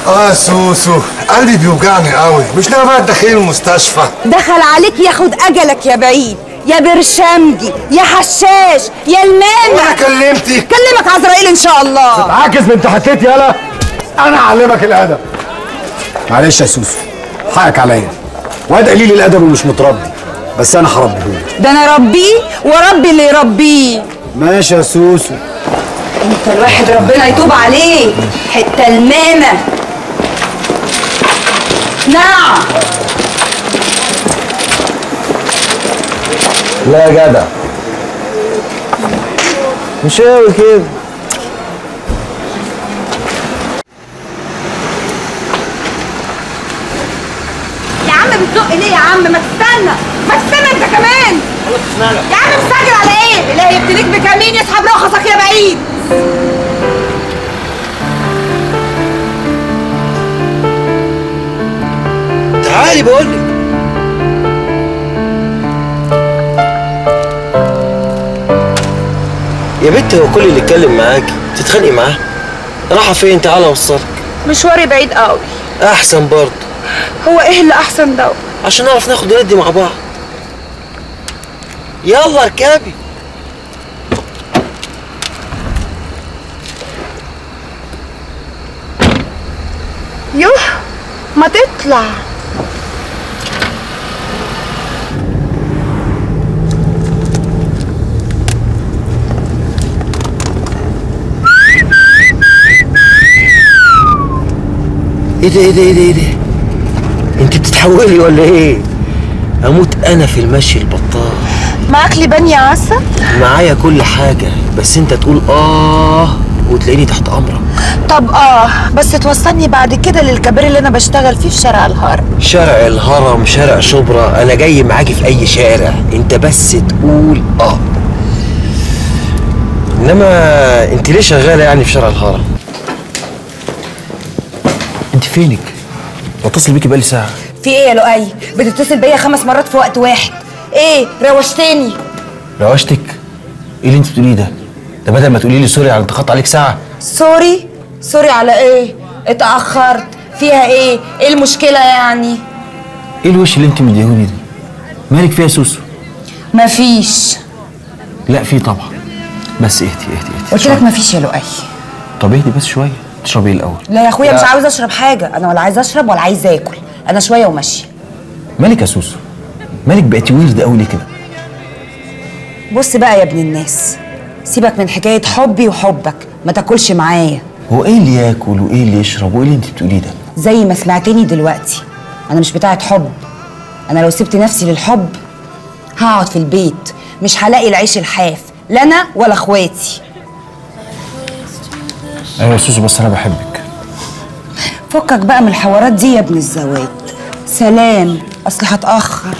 اه سوسو قلبي بيوجعني قوي مش ناوي بقى تدخلني المستشفى دخل عليك ياخد اجلك يا بعيد يا برشامجي يا حشاش يا وانا المانع كلمتك كلمك عزرائيل ان شاء الله عاكس بنت حكيت يالا انا اعلمك الادب معلش يا سوسو حقك عليا واد قليل الادب ومش متربي بس انا هربيه ده انا ربيه وربي اللي يربيه ماشي يا سوسو انت الواحد ربنا يتوب عليه حته المامه نعم لا يا جدع مش قوي كده يا عم بتزق ليه يا عم ما تستنى ما تستنى انت كمان يا عم مستعجل على ايه اللي هيبتليك بكمين يسحب رخصك يا بعيد تعالي بقول لك يا بنت هو كل اللي اتكلم معاكي تتخانقي معاه رايحه فين تعالى اوصلك مشواري بعيد قوي احسن برضه هو ايه اللي احسن ده عشان نعرف ناخد وندي مع بعض يلا اركبي يوه ما تطلع ايه ده ايه ده ايه ده ايه ده انت بتتحولي ولا ايه اموت انا في المشي البطال معاك لبان يا عسل معايا كل حاجه بس انت تقول اه وتلاقيني تحت امرك طب اه بس توصلني بعد كده للكباري اللي انا بشتغل فيه في شارع الهرم شارع الهرم شارع شبرا انا جاي معاكي في اي شارع انت بس تقول اه انما انت ليه شغاله يعني في شارع الهرم انت فينك بتصل بيكي بقالي ساعه في ايه يا لؤي بتتصل بيا خمس مرات في وقت واحد ايه روشتني روشتك ايه اللي انت بتقوليه ده ده بدل ما تقولي لي سوري على انتقاد عليك ساعه سوري سوري على ايه اتاخرت فيها ايه ايه المشكله يعني ايه الوش اللي انت مديهوني ده مالك فيها سوسو مفيش لا في طبعا بس اهدي اهدي اهدي قلت لك مفيش يا لؤي طب اهدي بس شويه تشربي ايه الاول لا يا اخويا لا. مش عاوز اشرب حاجه انا ولا عايز اشرب ولا عايز اكل انا شويه وماشيه مالك يا سوسو مالك بقيتي ويرد قوي ليه كده بص بقى يا ابن الناس سيبك من حكايه حبي وحبك ما تاكلش معايا هو ايه اللي ياكل وايه اللي يشرب وايه اللي انت بتقوليه ده زي ما سمعتني دلوقتي انا مش بتاعه حب انا لو سبت نفسي للحب هقعد في البيت مش هلاقي العيش الحاف لا انا ولا اخواتي ايوه يا سوسو بس انا بحبك فكك بقى من الحوارات دي يا ابن الزوات سلام اصل هتاخر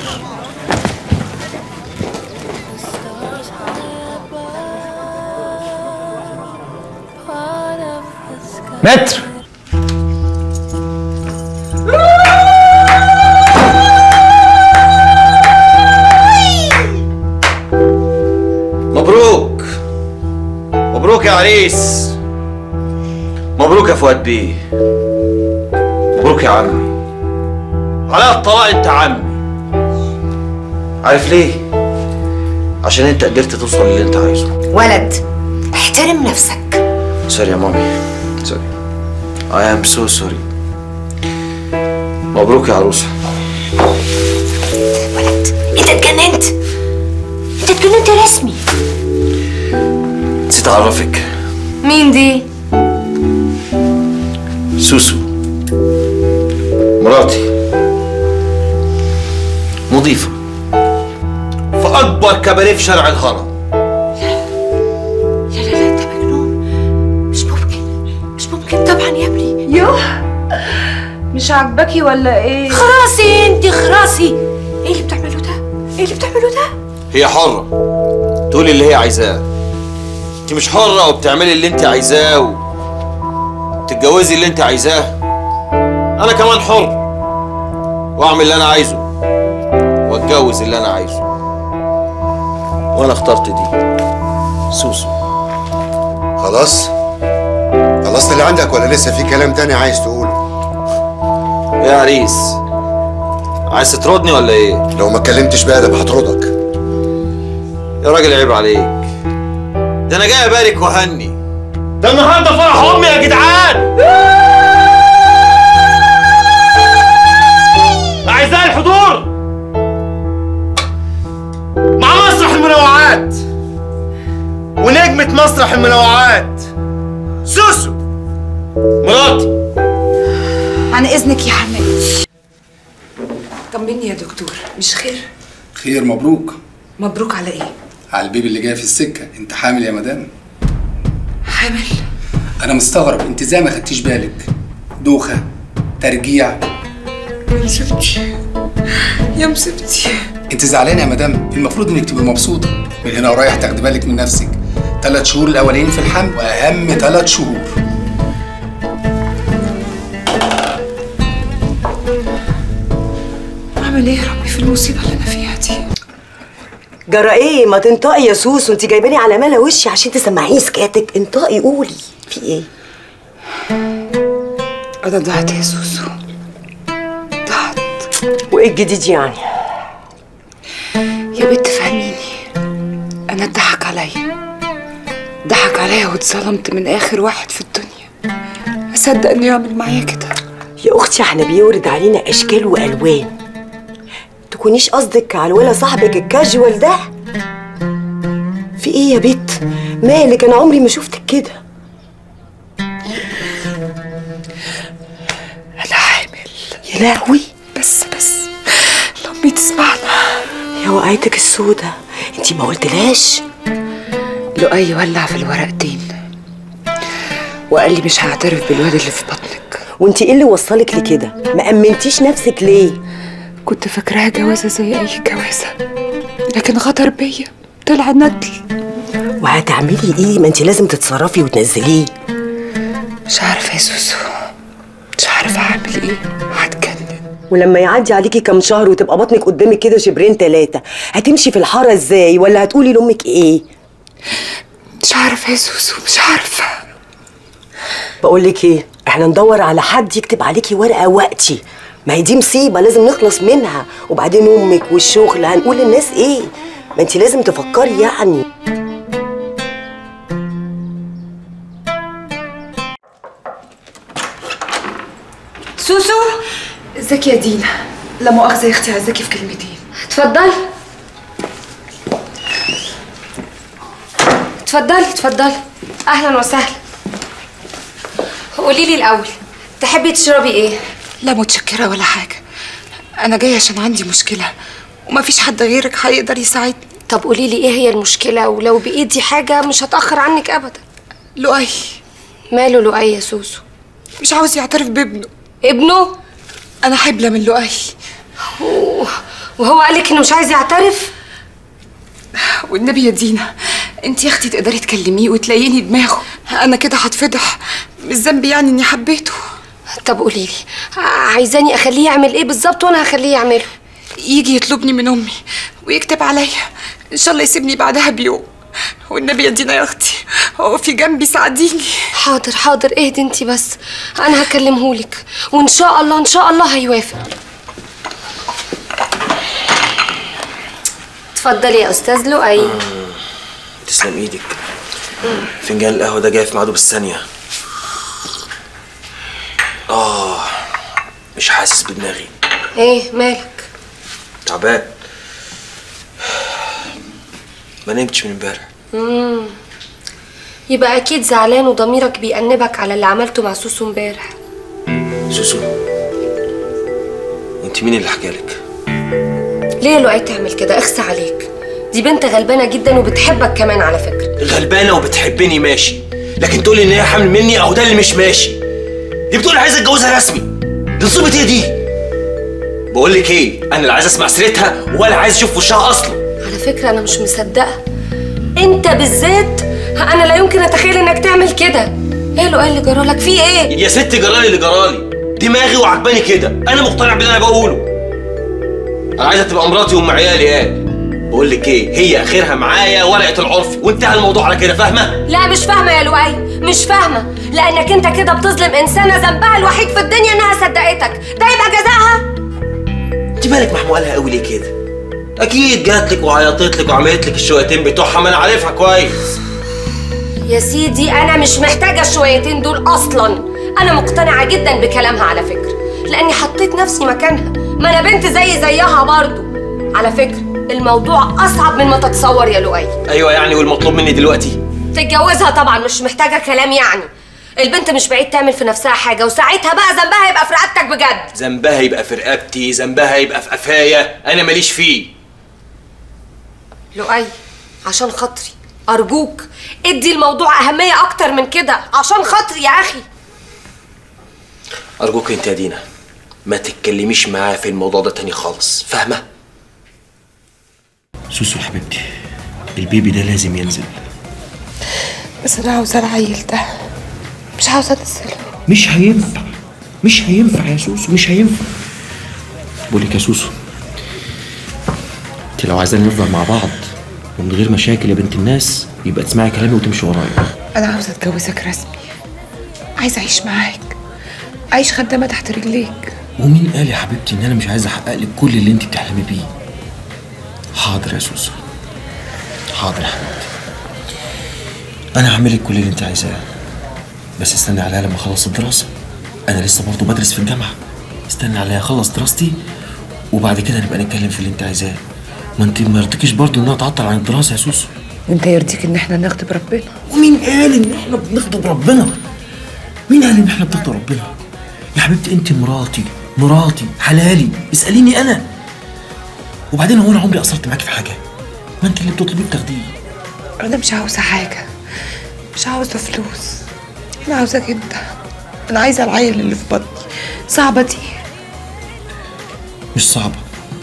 متر مبروك مبروك يا عريس مبروك يا فؤاد بيه مبروك يا عمي على الطلاق انت عمي عارف ليه عشان انت قدرت توصل للي انت عايزه ولد احترم نفسك سوري يا مامي سوري I am so sorry مبروك يا عروسة ولد انت اتجننت انت اتجننت رسمي نسيت أعرفك مين دي سوسو مراتي مضيفة في أكبر كباريه في شارع الهرم لا لا لا انت مجنون مش ممكن مش ممكن طبعا يا ابني يوه مش عاجباكي ولا ايه خلاصي انت خلاصي ايه اللي بتعمله ده ايه اللي بتعمله ده هي حرة تقولي اللي هي عايزاه انت مش حرة وبتعملي اللي انت عايزاه وتتجوزي اللي انت عايزاه انا كمان حر واعمل اللي انا عايزه واتجوز اللي انا عايزه وانا اخترت دي سوسو خلاص خلصت اللي عندك ولا لسه في كلام تاني عايز تقوله يا عريس عايز تطردني ولا ايه لو ما اتكلمتش بأدب هطردك يا راجل عيب عليك ده انا جاي ابارك وهني ده النهارده فرح امي يا جدعان اعزائي الحضور مع مسرح المنوعات ونجمة مسرح المنوعات سوسو مراتي عن اذنك يا حماد طمني يا دكتور مش خير خير مبروك مبروك على ايه على البيبي اللي جاي في السكه انت حامل يا مدام حامل انا مستغرب انت ازاي ما خدتيش بالك دوخه ترجيع يا مصيبتي يا مصيبتي انت زعلانه يا مدام المفروض انك تبقي مبسوطه من هنا ورايح تاخدي بالك من نفسك ثلاث شهور الاولانيين في الحمل واهم ثلاث شهور اعمل ايه يا ربي في المصيبه اللي انا فيها دي جرى ايه ما تنطقي يا سوسو انت جايباني على ملا وشي عشان تسمعيني سكاتك انطقي قولي في ايه انا ضعت يا سوسو ضعت وايه الجديد يعني يا بنت فهميني انا اتضحك عليا ضحك عليا واتظلمت من اخر واحد في الدنيا اصدق انه يعمل معايا كده يا اختي احنا بيورد علينا اشكال والوان تكونيش قصدك على الولا صاحبك الكاجوال ده في ايه يا بت مالك انا عمري ما شفتك كده انا حامل يا لهوي بس بس لامي تسمعنا يا وقعتك السودة انتي ما قلتلهاش لؤي ولع في الورقتين وقال لي مش هعترف بالواد اللي في بطنك وانتي ايه اللي وصلك لكده ما امنتيش نفسك ليه كنت فاكراها جوازة زي أي جوازة لكن غدر بيا طلع ندل وهتعملي ايه ما انتي لازم تتصرفي وتنزليه مش عارفة يا سوسو مش عارفة أعمل إيه هتجنن ولما يعدي عليكي كام شهر وتبقى بطنك قدامك كده شبرين تلاتة هتمشي في الحارة ازاي ولا هتقولي لأمك ايه مش عارفة يا سوسو مش عارفة بقولك ايه احنا ندور على حد يكتب عليكي ورقة وقتي ما هي دي مصيبة لازم نخلص منها وبعدين امك والشغل هنقول للناس ايه ما انتي لازم تفكري يعني سوسو ازيك يا دينا لا مؤاخذة يا اختي عايزاكي في كلمتين اتفضلي اتفضلي اتفضلي اهلا وسهلا قولي لي الاول تحبي تشربي ايه لا متشكرة ولا حاجة أنا جاية عشان عندي مشكلة ومفيش حد غيرك هيقدر يساعدني طب قولي لي ايه هي المشكله ولو بايدي حاجه مش هتاخر عنك ابدا لؤي ماله لؤي يا سوسو مش عاوز يعترف بابنه ابنه أنا حبلة من لؤي وهو قالك انه مش عايز يعترف والنبي يا دينا انت يا اختي تقدري تكلميه وتلاقيني دماغه انا كده هتفضح مش ذنبي يعني اني حبيته طب قولي لي عايزاني اخليه يعمل ايه بالظبط وانا هخليه يعمله يجي يطلبني من امي ويكتب عليا ان شاء الله يسيبني بعدها بيوم والنبي يا دينا يا اختي هو في جنبي ساعديني حاضر حاضر اهدي انت بس انا هكلمهولك وان شاء الله ان شاء الله هيوافق اتفضلي يا استاذ لؤي تسلم ايدك فنجان القهوه ده جاي في ميعاده بالثانيه اه مش حاسس بدماغي ايه مالك تعبان ما نمتش من امبارح يبقى اكيد زعلان وضميرك بيأنبك على اللي عملته مع سوسو امبارح سوسو انت مين اللي حكالك ليه يا لؤي تعمل كده اخسى عليك دي بنت غلبانه جدا وبتحبك كمان على فكره غلبانه وبتحبني ماشي لكن تقولي ان هي حامل مني او ده اللي مش ماشي دي بتقول عايزه اتجوزها رسمي دي نصيبة ايه دي بقول لك ايه انا لا عايز اسمع سيرتها ولا عايز اشوف وشها اصلا على فكره انا مش مصدقه انت بالذات انا لا يمكن اتخيل انك تعمل كده ايه لؤي اللي جرالك فيه ايه يا ست جرالي اللي جرالي دماغي وعجباني كده انا مقتنع باللي انا بقوله انا عايزه تبقى مراتي وام عيالي قال بقول لك ايه هي اخرها معايا ورقه العرف وانتهى الموضوع على كده فاهمه لا مش فاهمه يا لؤي مش فاهمه لانك انت كده بتظلم انسانه ذنبها الوحيد في الدنيا انها صدقتك ده يبقى جزاها انت مالك محمولها قوي ليه كده اكيد جات لك وعيطت لك وعملت لك الشويتين بتوعها ما انا عارفها كويس يا سيدي انا مش محتاجه الشويتين دول اصلا انا مقتنعه جدا بكلامها على فكره لاني حطيت نفسي مكانها ما انا بنت زي زيها برضو على فكره الموضوع اصعب من ما تتصور يا لؤي ايوه يعني والمطلوب مني دلوقتي تتجوزها طبعا مش محتاجه كلام يعني البنت مش بعيد تعمل في نفسها حاجه وساعتها بقى ذنبها يبقى في رقبتك بجد ذنبها يبقى في رقبتي ذنبها يبقى في قفايا انا ماليش فيه لؤي عشان خاطري ارجوك ادي الموضوع اهميه اكتر من كده عشان خاطري يا اخي ارجوك انت يا دينا ما تتكلميش معاه في الموضوع ده تاني خالص فاهمه سوسو حبيبتي البيبي ده لازم ينزل بس انا عاوزه العيل ده مش عاوزه انزله مش هينفع مش هينفع يا سوسو مش هينفع بقول لك يا سوسو انت لو عايزين نفضل مع بعض ومن غير مشاكل يا بنت الناس يبقى تسمعي كلامي وتمشي ورايا انا عاوزه اتجوزك رسمي عايزه اعيش معاك اعيش خدامه تحت رجليك ومين قال يا حبيبتي ان انا مش عايز احقق لك كل اللي انت بتحلمي بيه حاضر يا سوسو حاضر يا حبيبتي انا هعمل لك كل اللي انت عايزاه بس استني عليا لما اخلص الدراسه انا لسه برضه بدرس في الجامعه استني عليا اخلص دراستي وبعد كده نبقى نتكلم في اللي انت عايزاه ما انت ما يرضيكيش برضه انها تعطل عن الدراسه يا سوسو وانت يرضيك ان احنا نغضب ربنا ومين قال ان احنا بنغضب ربنا مين قال ان احنا بنغضب ربنا يا حبيبتي انت مراتي مراتي حلالي اساليني انا وبعدين هو انا عمري قصرت معاكي في حاجه ما انت اللي بتطلبيه بتاخديه انا مش عاوزه حاجه مش عاوزه فلوس انا عاوزاك انت انا عايزه العيل اللي في بطني صعبه دي مش صعبه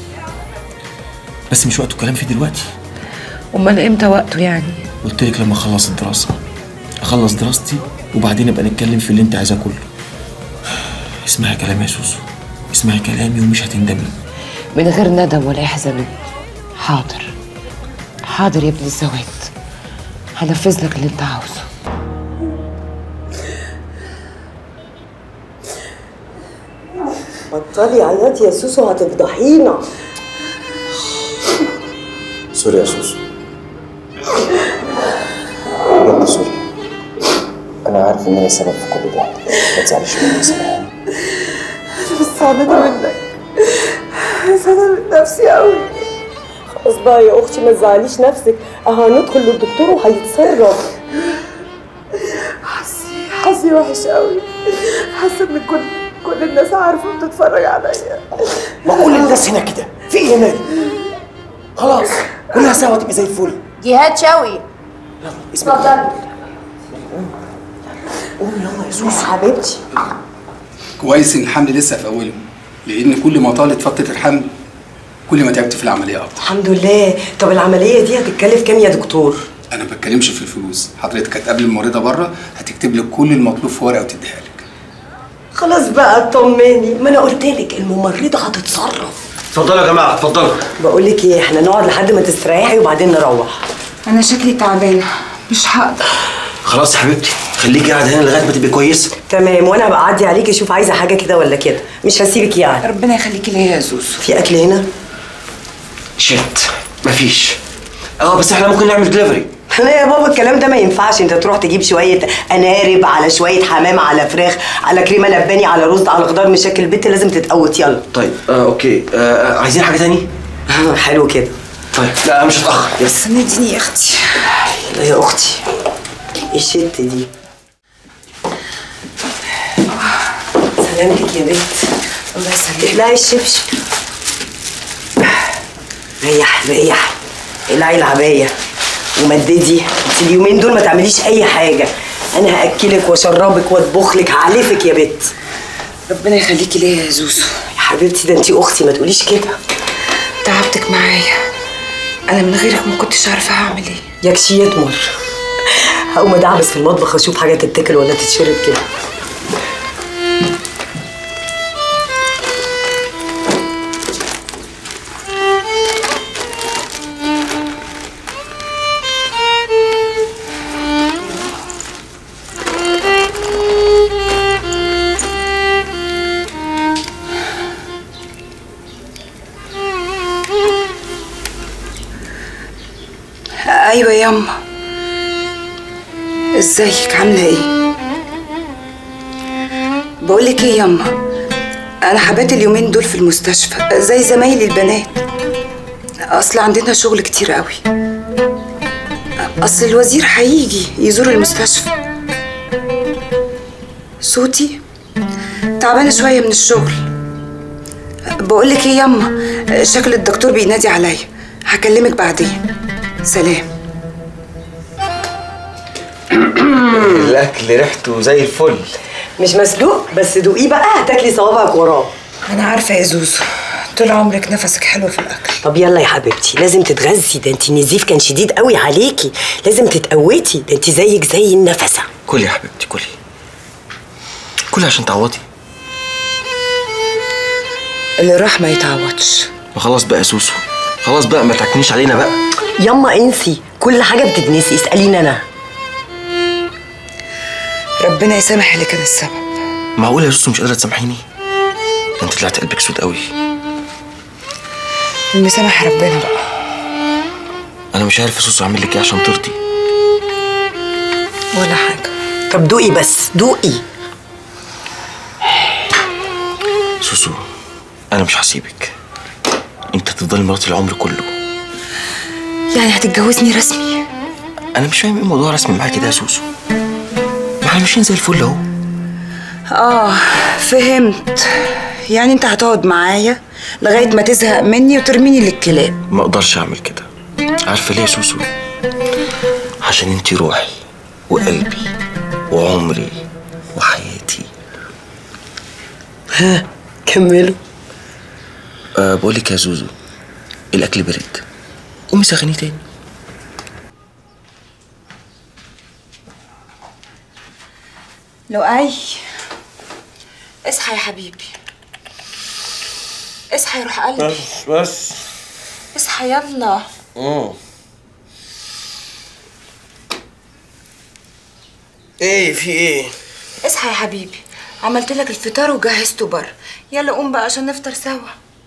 بس مش وقته الكلام فيه دلوقتي امال امتى وقته يعني قلت لك لما اخلص الدراسه اخلص دراستي وبعدين نبقى نتكلم في اللي انت عايزاه كله اسمعي كلامي يا سوسو اسمعي كلامي ومش هتندمي من غير ندم ولا يحزن حاضر حاضر يا ابن الزوات هنفذ لك اللي انت عاوزه بطلي عياط يا سوسو هتفضحينا سوري يا سوسو بجد سوري انا عارف ان انا السبب في كل ده ما تزعليش مني يا سلام بس انا منك بس انا من نفسي قوي خلاص بقى يا اختي ما تزعليش نفسك اه هندخل للدكتور وهيتصرف حظي حظي وحش قوي حاسه ان كل كل الناس عارفه بتتفرج عليا ما كل الناس هنا كده في ايه يا مالك خلاص كلها سوا تبقى زي الفل جهاد شوقي اسمع اتفضلي قومي يلا يا سوسو حبيبتي كويس ان الحمل لسه في اوله لان كل ما طالت فتره الحمل كل ما تعبت في العمليه اكتر الحمد لله طب العمليه دي هتتكلف كام يا دكتور انا ما بتكلمش في الفلوس حضرتك هتقابل الممرضه بره هتكتب لك كل المطلوب في ورقه وتديها لك خلاص بقى اطمني ما انا قلت لك الممرضه هتتصرف اتفضلوا يا جماعه اتفضلوا بقول لك ايه احنا نقعد لحد ما تستريحي وبعدين نروح انا شكلي تعبانه مش هقدر خلاص يا حبيبتي خليكي قاعده هنا لغايه ما تبقي كويسه تمام وانا هبقى اعدي عليكي اشوف عايزه حاجه كده ولا كده مش هسيبك يعني ربنا يخليكي ليا يا زوزو في اكل هنا شت مفيش اه بس احنا ممكن نعمل دليفري لا يا بابا الكلام ده ما ينفعش انت تروح تجيب شويه انارب على شويه حمام على فراخ على كريمه لباني على رز على خضار مشاكل البيت لازم تتقوت يلا طيب آه اوكي آه آه، عايزين حاجه تاني حلو كده طيب لا مش هتاخر يس سنديني يا اختي لا يا اختي ايه الشت دي سلامتك يا بنت الله يسلمك لا الشبشب ريح ريح العي العبايه ومددي انت اليومين دول ما تعمليش اي حاجه انا هاكلك واشربك واطبخ لك هعلفك يا بت ربنا يخليكي ليا يا زوزو يا حبيبتي ده انت اختي ما تقوليش كده تعبتك معايا انا من غيرك ما كنتش عارفه هعمل ايه يكشي يتمر هقوم ادعبس في المطبخ اشوف حاجه تتاكل ولا تتشرب كده ايوه ياما ازيك عامله ايه بقولك ايه ياما انا حبات اليومين دول في المستشفى زي زمايلي البنات اصل عندنا شغل كتير قوي اصل الوزير هيجي يزور المستشفى صوتي تعبانه شويه من الشغل بقولك ايه ياما شكل الدكتور بينادي عليا هكلمك بعدين سلام الاكل ريحته زي الفل مش مسلوق بس دوقيه بقى هتاكلي صوابعك وراه انا عارفه يا زوزو طول عمرك نفسك حلو في الاكل طب يلا يا حبيبتي لازم تتغذي ده انت النزيف كان شديد قوي عليكي لازم تتقوتي ده انت زيك زي النفسه كلي يا حبيبتي كلي كلي عشان تعوضي اللي راح ما يتعوضش وخلاص بقى يا سوسو خلاص بقى ما تعكنيش علينا بقى ياما انسي كل حاجه بتتنسي اساليني انا ربنا يسامح اللي كان السبب معقوله يا سوسو مش قادره تسامحيني ده انت طلعت قلبك سود قوي المسامح ربنا بقى انا مش عارف يا سوسو اعمل لك ايه عشان ترضي ولا حاجه طب دوقي بس دوقي سوسو انا مش هسيبك انت تفضلي مراتي العمر كله يعني هتتجوزني رسمي انا مش فاهم ايه موضوع رسمي معاكي ده يا سوسو ما احنا ماشيين زي الفل اهو اه فهمت يعني انت هتقعد معايا لغايه ما تزهق مني وترميني للكلاب ما اقدرش اعمل كده عارفه ليه يا سوسو عشان انتي روحي وقلبي وعمري وحياتي ها كملوا أه بقول لك يا زوزو الاكل برد قومي سخنيه تاني لؤي اصحى يا حبيبي اصحى يا روح قلبي بس اصحى يلا مم. ايه في ايه اصحى يا حبيبي عملت لك الفطار وجهزته بره يلا قوم بقى عشان نفطر سوا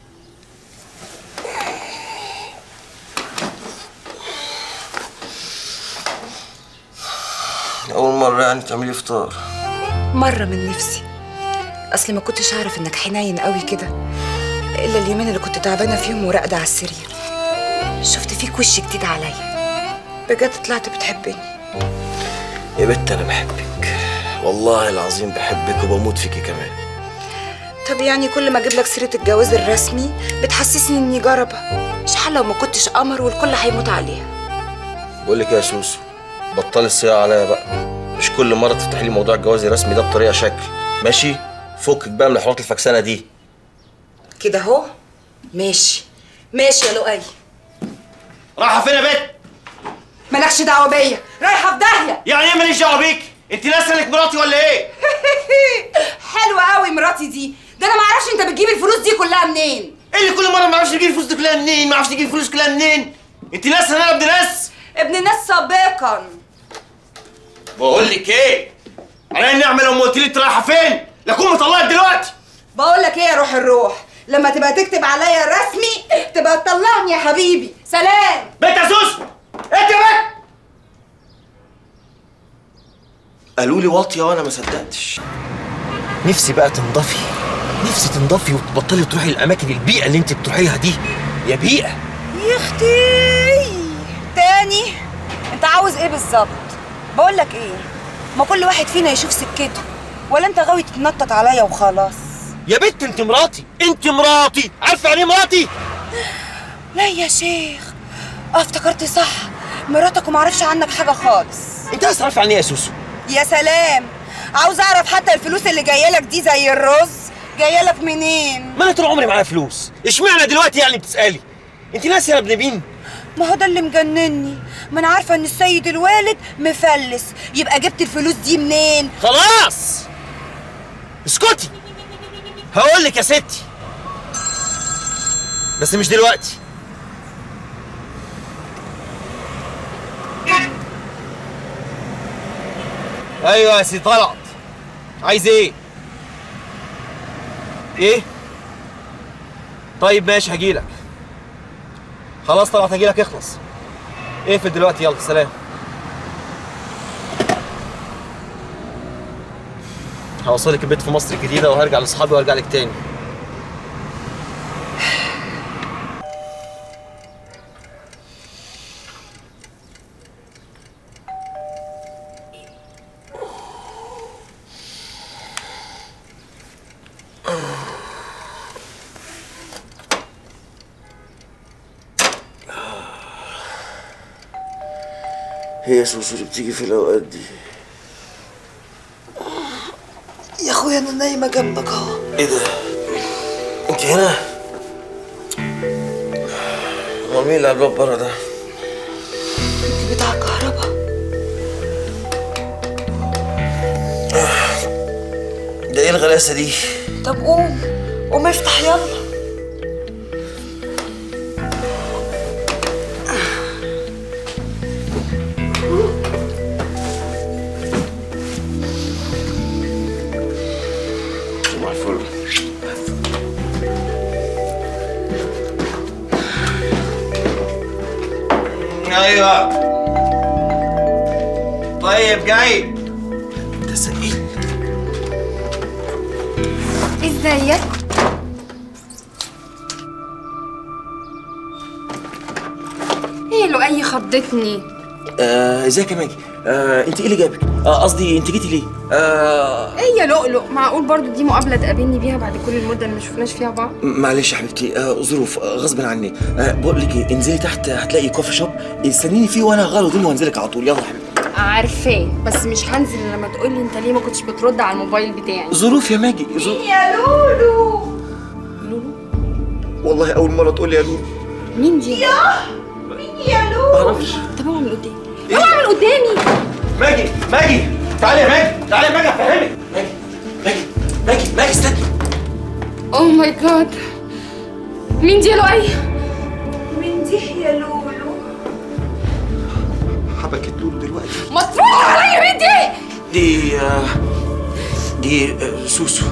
اول مره يعني تعملي فطار مرة من نفسي أصلي ما كنتش أعرف إنك حنين قوي كده إلا اليومين اللي كنت تعبانة فيهم وراقدة على السرير شفت فيك وش جديد عليا بجد طلعت بتحبني يا بت انا بحبك والله العظيم بحبك وبموت فيكي كمان طب يعني كل ما أجيب لك سيرة الجواز الرسمي بتحسسني إني جربة شحال لو ما كنتش قمر والكل هيموت عليها بقول لك إيه يا سوسو بطلي الصياعه عليا بقى مش كل مره تفتحي لي موضوع الجواز الرسمي ده بطريقه شكل ماشي فكك بقى من الحوارات الفكسانه دي كده أهو ماشي ماشي يا لؤي رايحه فين يا بت مالكش دعوة بيا رايحة في داهية يعني ايه ماليش دعوه بيك انت ناسه انك مراتي ولا ايه حلوة قوي مراتي دي ده أنا معرفش أنت بتجيب الفلوس دي كلها منين ايه اللي كل مره ما اعرفش اجيب الفلوس دي كلها منين ما اعرفش اجيب الفلوس كلها منين انت ناسه ان انا ابن ناس ابن ناس سابقا بقول لك ايه على النعمه لو ما قلت لي انت رايحه فين لاكون مطلقك دلوقتي بقول لك ايه يا روح الروح لما تبقى تكتب عليا رسمي تبقى تطلعني يا حبيبي سلام بنت يا سوسو انت يا بنت قالوا لي واطيه وانا ما صدقتش نفسي بقى تنضفي نفسي تنضفي وتبطلي تروحي الاماكن البيئه اللي انت بتروحيها دي يا بيئه يا اختي تاني انت عاوز ايه بالظبط بقول لك ايه ما كل واحد فينا يشوف سكته ولا انت غاوي تتنطط عليا وخلاص يا بنت انت مراتي انت مراتي عارفه يعني ايه مراتي لا يا شيخ اه افتكرت صح مراتك ومعرفش عنك حاجه خالص انت عايز تعرفي يعني ايه يا سوسو يا سلام عاوز اعرف حتى الفلوس اللي جايه لك دي زي الرز جايه لك منين ما انا طول عمري معايا فلوس اشمعنى دلوقتي يعني بتسالي انت ناسيه يا ابن مين ما هو ده اللي مجنني ما انا عارفه ان السيد الوالد مفلس يبقى جبت الفلوس دي منين خلاص اسكتي هقول لك يا ستي بس مش دلوقتي ايوه يا سي طلعت عايز ايه ايه طيب ماشي هجيلك خلاص طلعت هجيلك اخلص اقفل دلوقتي يلا سلام هوصلك البيت في مصر الجديدة وهرجع لاصحابي وارجع لك تاني هي سوسو اللي بتيجي في الاوقات دي يا اخويا انا نايمه جنبك اهو ايه ده انت هنا هو مين اللي على الباب بره ده بتاع كهربا ده ايه الغلاسه دي طب قوم قوم افتح يلا صباح الفل ايوه طيب جاي ده سئيل ازيك ايه لؤي خضتني آه ازيك يا ماجي آه انت ايه اللي جابك آه قصدي انت جيتي ليه آه ايه يا لؤلؤ معقول برضو دي مقابله تقابلني بيها بعد كل المده اللي ما شفناش فيها بعض معلش يا حبيبتي آه ظروف آه غصب عني آه بقول لك ايه انزلي تحت هتلاقي كوفي شوب استنيني فيه وانا هغير هدومي وانزلك على طول يلا يا حبيبتي عارفاه بس مش هنزل إلا لما تقولي انت ليه ما كنتش بترد على الموبايل بتاعي ظروف يا ماجي ظروف يا لولو والله اول مره تقول لي يا لولو مين دي يا مين يا لولو معرفش طب اوعى من قدامي اوعى من قدامي ماجي ماجي تعالي يا ماجي تعالي يا ماجي افهمك ماجي ماجي ماجي ماجي استني اوه ماي جاد مين دي يا لؤي مين دي يا لولو حبكت لولو دلوقتي ما ترد عليا مين دي دي آه دي آه سوسو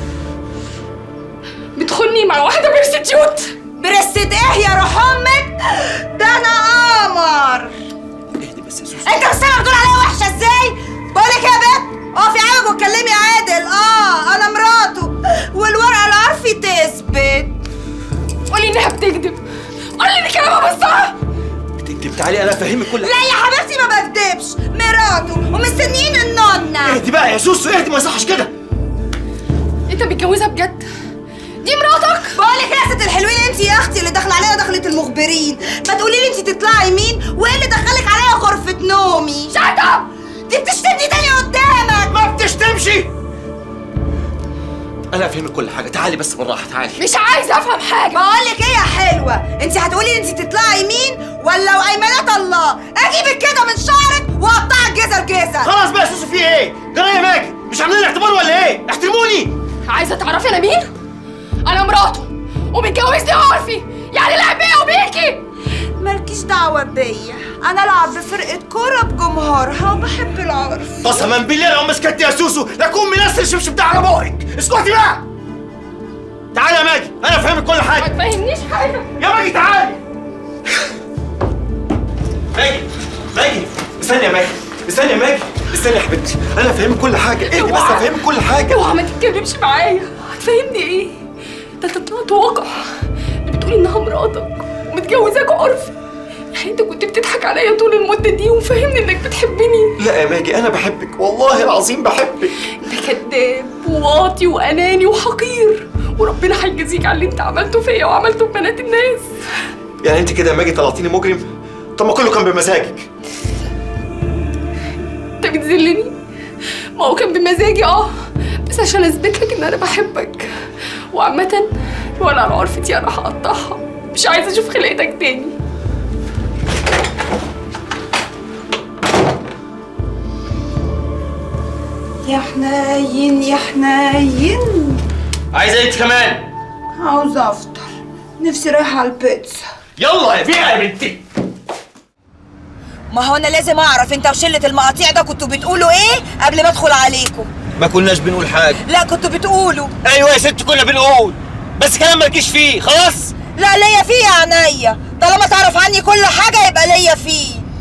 بتخوني مع واحده برستيوت برست ايه يا روح امك ده انا قمر اهدي بس يا سوسو انت مش سامع بتقول عليا وحشه ازاي بقولك يا بنت اقفي عامل واتكلمي عادل اه انا مراته والورقه العرفي تثبت قولي انها بتكذب قولي ان كلامها بس صح بتكتب تعالي انا افهمك كل لا يا حبيبتي ما بكدبش مراته ومستنيين النونه اهدي بقى يا سوسو اهدي ما يصحش كده انت متجوزها بجد دي مراتك بقولك يا ست الحلوين انت يا اختي اللي داخله علينا دخلة المخبرين ما تقولي لي انت تطلعي مين وايه اللي دخلك عليا غرفه نومي شات اب دي بتشتمني تاني قدامك ما بتشتمش انا افهمك كل حاجه تعالي بس بالراحه تعالي مش عايزه افهم حاجه بقولك ايه يا حلوه انت هتقولي انت تطلعي مين ولا وايمانات الله اجيبك كده من شعرك واقطعك جزر جزر خلاص بقى يا سوسو في ايه؟ جرى يا ماجي مش عاملين اعتبار ولا ايه؟ احترموني عايزه تعرفي انا مين انا مراته ومتجوزني عرفي يعني لعب بيا وبيكي مالكيش دعوه بيا انا العب بفرقه كوره بجمهورها وبحب العرف قسما بالله لو مسكت يا سوسو لاكون منسل الشبشب ده على بوقك اسكتي بقى تعالي يا ماجي انا افهمك كل ما حاجه تفهمنيش حاجه يا ماجي تعالي ماجي ماجي استني يا ماجي استني يا ماجي استني يا حبيبتي انا افهمك كل حاجه اهدي بس اوعى. افهمك كل حاجه اوعى ما تتكلمش معايا هتفهمني ايه ده انت طلعت واقع اللي بتقولي انها مراتك ومتجوزاك عرفي يعني انت كنت بتضحك عليا طول المده دي ومفهمني انك بتحبني لا يا ماجي انا بحبك والله العظيم بحبك انت كذاب وواطي واناني وحقير وربنا هيجازيك على اللي انت عملته فيا وعملته ببنات الناس يعني انت كده يا ماجي طلعتيني مجرم طب ما كله كان بمزاجك انت بتذلني ما هو كان بمزاجي اه بس عشان اثبت لك ان انا بحبك وعامة ولا على عرفتي انا هقطعها مش عايزه اشوف خلقتك تاني يا حنين يا حنين عايزه ايه انت كمان؟ عاوزه افطر نفسي رايحه على البيتزا يلا يا بيع يا بنتي ما هو انا لازم اعرف انت وشله المقاطيع ده كنتوا بتقولوا ايه قبل ما ادخل عليكم ما كناش بنقول حاجه لا كنتوا بتقولوا ايوه يا ست كنا بنقول بس كلام مالكيش فيه خلاص لا ليا فيه يا عينيا طالما تعرف عني كل حاجه يبقى ليا فيه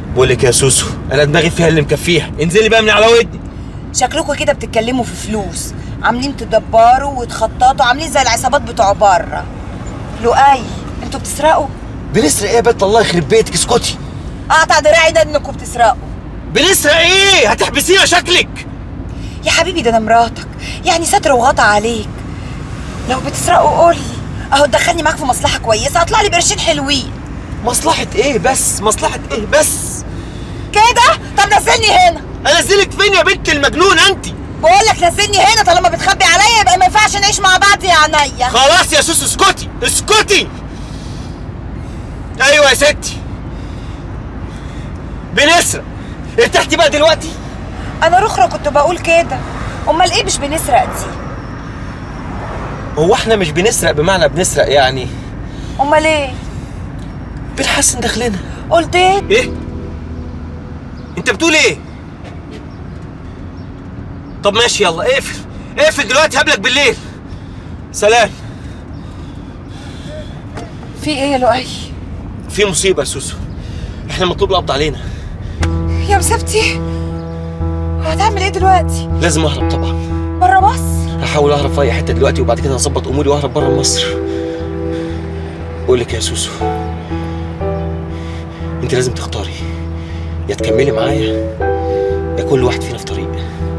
بقول لك يا سوسو انا دماغي فيها اللي مكفيها انزلي بقى من على ودني شكلكم كده بتتكلموا في فلوس عاملين تدبروا وتخططوا عاملين زي العصابات بتوع بره لؤي انتوا بتسرقوا بنسرق ايه يا بنت الله يخرب بيتك اسكتي اقطع دراعي ده انكم بتسرقوا بنسرق ايه هتحبسينا شكلك يا حبيبي ده انا مراتك يعني ستر وغطى عليك لو بتسرقوا قولي اهو تدخلني معاك في مصلحه كويسه هطلع لي بقرشين حلوين مصلحة ايه بس مصلحة ايه بس كده طب نزلني هنا انزلك فين يا بنت المجنون انت بقول لك نزلني هنا طالما بتخبي عليا يبقى ما ينفعش نعيش مع بعض يا عينيا خلاص يا سوسو اسكتي اسكتي ايوه يا ستي بنسرق ارتحتي بقى دلوقتي انا رخرة كنت بقول كده امال ايه مش بنسرق دي هو احنا مش بنسرق بمعنى بنسرق يعني امال ايه بنحسن دخلنا قلت ايه ايه انت بتقول ايه طب ماشي يلا اقفل اقفل دلوقتي هقابلك بالليل سلام في ايه يا لؤي في مصيبه يا سوسو احنا مطلوب القبض علينا يا مسابتي هتعمل ايه دلوقتي لازم اهرب طبعا بره مصر هحاول اهرب في اي حته دلوقتي وبعد كده هظبط اموري واهرب بره مصر بقول لك يا سوسو انت لازم تختاري يا تكملي معايا يا كل واحد فينا في طريق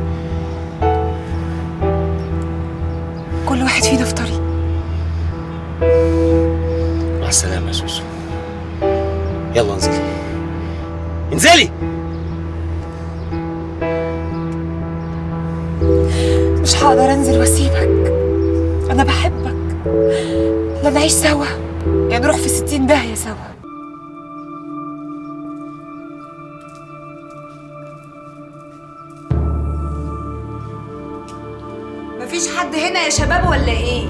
كل واحد فينا في طريق مع السلامه يا سوسو يلا انزلي انزلي مش هقدر انزل واسيبك انا بحبك لا نعيش سوا يا نروح في ستين داهية سوا مفيش حد هنا يا شباب ولا ايه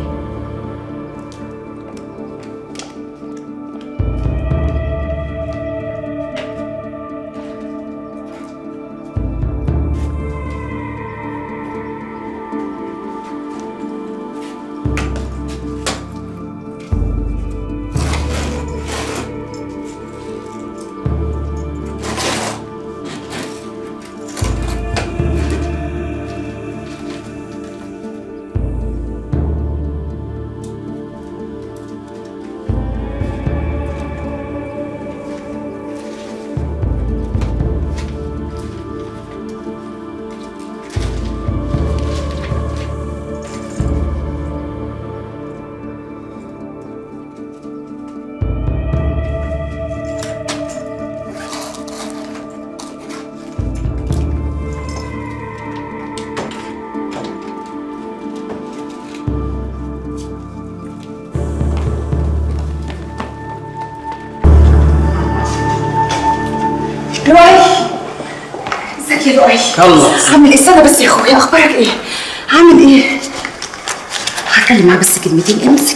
لؤي ازيك يا لؤي يلا عامل ايه استنى بس يا اخويا اخبارك ايه عامل ايه هتكلم معاه بس كلمتين امسك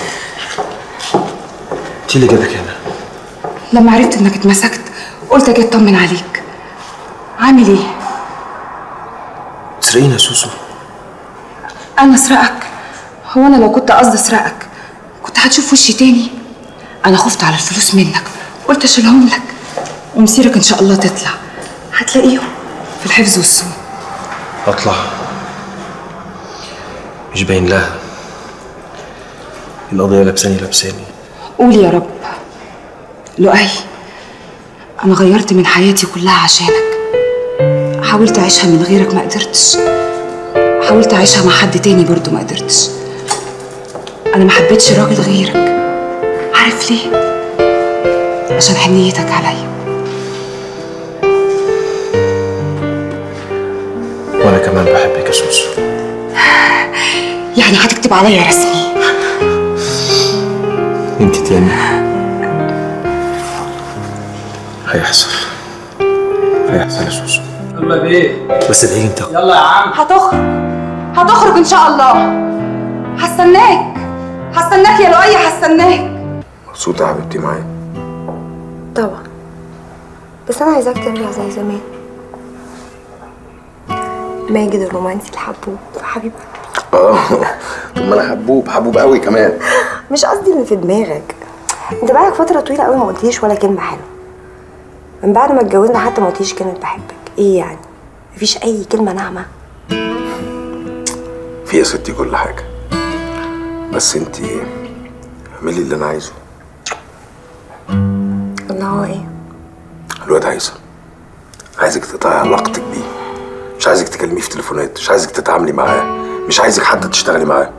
انت اللي جابك هنا لما عرفت انك اتمسكت قلت اجي اطمن عليك عامل ايه تسرقينا يا سوسو انا اسرقك هو انا لو كنت قصدي اسرقك كنت هتشوف وشي تاني انا خفت على الفلوس منك قلت اشيلهم لك ومصيرك ان شاء الله تطلع هتلاقيهم في الحفظ والصون اطلع مش باين لها القضية لابساني لابساني قول يا رب لؤي انا غيرت من حياتي كلها عشانك حاولت اعيشها من غيرك ما قدرتش حاولت اعيشها مع حد تاني برضو ما قدرتش انا ما حبيتش راجل غيرك عارف ليه عشان حنيتك عليا وانا كمان بحبك يا سوسو يعني هتكتب عليا رسمي انت تاني هيحصل هيحصل يا سوسو يلا بيه بس ادعي انت يلا يا عم هتخرج هتخرج ان شاء الله هستناك هستناك يا لؤي هستناك مبسوطة يا حبيبتي معايا طبعا بس انا عايزاك ترجع زي زمان ماجد الرومانسي الحبوب حبيبي اه طب ما انا حبوب حبوب قوي كمان مش قصدي اللي في دماغك انت بقالك فتره طويله قوي ما قلتليش ولا كلمه حلوه من بعد ما اتجوزنا حتى ما قلتيش كلمه بحبك ايه يعني مفيش اي كلمه ناعمه في يا ستي كل حاجة بس انت اعملي اللي انا عايزه اللي هو ايه الواد هيثم عايزك تقطعي علاقتك بيه مش عايزك تكلميه في تليفونات مش عايزك تتعاملي معاه مش عايزك حتى تشتغلي معاه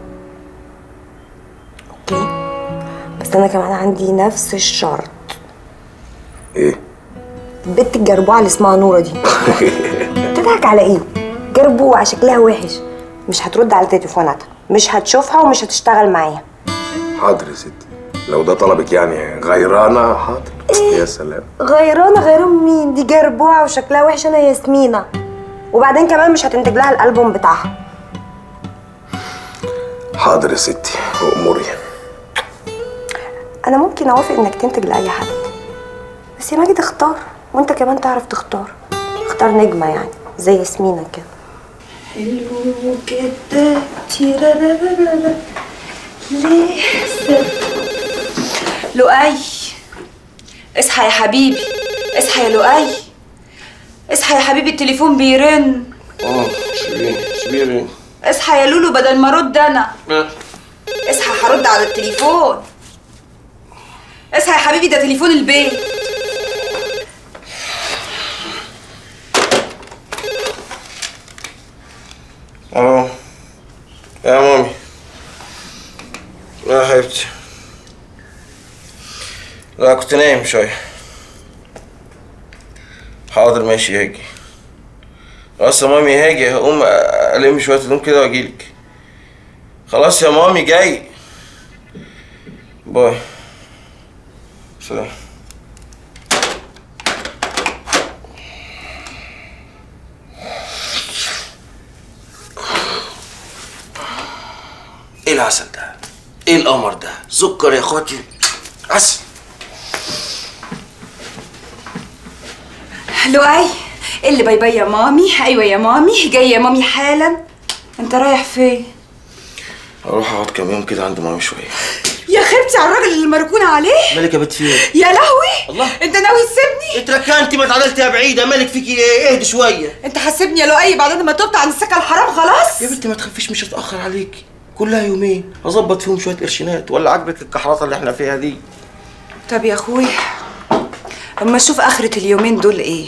بس انا كمان عندي نفس الشرط ايه البت الجربوعه اللي اسمها نوره دي بتضحك على ايه جربوعه شكلها وحش مش هترد على تليفوناتها مش هتشوفها ومش هتشتغل معاها حاضر يا ستي لو ده طلبك يعني غيرانة حاضر يا سلام غيرانه غيران مين دي جربوعه وشكلها وحش انا ياسمينه وبعدين كمان مش هتنتج لها الالبوم بتاعها حاضر يا ستي واموري انا ممكن اوافق انك تنتج لاي حد بس يا ماجد اختار وانت كمان تعرف تختار اختار نجمه يعني زي ياسمينه كده حلو كده تيرارارارا لسه لؤي اصحى يا حبيبي اصحى يا لؤي اصحى يا حبيبي التليفون بيرن اه سيبيني سيبيني اصحى يا لولو بدل ما ارد انا اصحى هرد على التليفون اصحى يا حبيبي ده تليفون البيت الو يا مامي لا يا حبيبتي لا كنت نايم شوية حاضر ماشي هاجي خلاص يا مامي هاجي هقوم ألم شوية هدوم كده وأجيلك خلاص يا مامي جاي باي سلام ايه العسل ده؟ ايه القمر ده؟ سكر يا اخواتي عسل لؤي إيه اللي باي باي يا مامي ايوه يا مامي جاي يا مامي حالا انت رايح فين اروح اقعد كام يوم كده عند مامي شويه يا خيبتي على الراجل اللي مركون عليه مالك يا بنت في ايه؟ يا لهوي الله انت ناوي تسيبني اتركنتي ما اتعدلتي يا بعيده مالك فيكي ايه؟ اهدي شويه انت هتسيبني يا لؤي بعد ما تبت عن السكه الحرام خلاص يا بنتي ما تخافيش مش هتاخر عليكي كلها يومين هظبط فيهم شويه قرشينات ولا عاجبك الكحرطه اللي احنا فيها دي طب يا اخوي اما اشوف اخرة اليومين دول ايه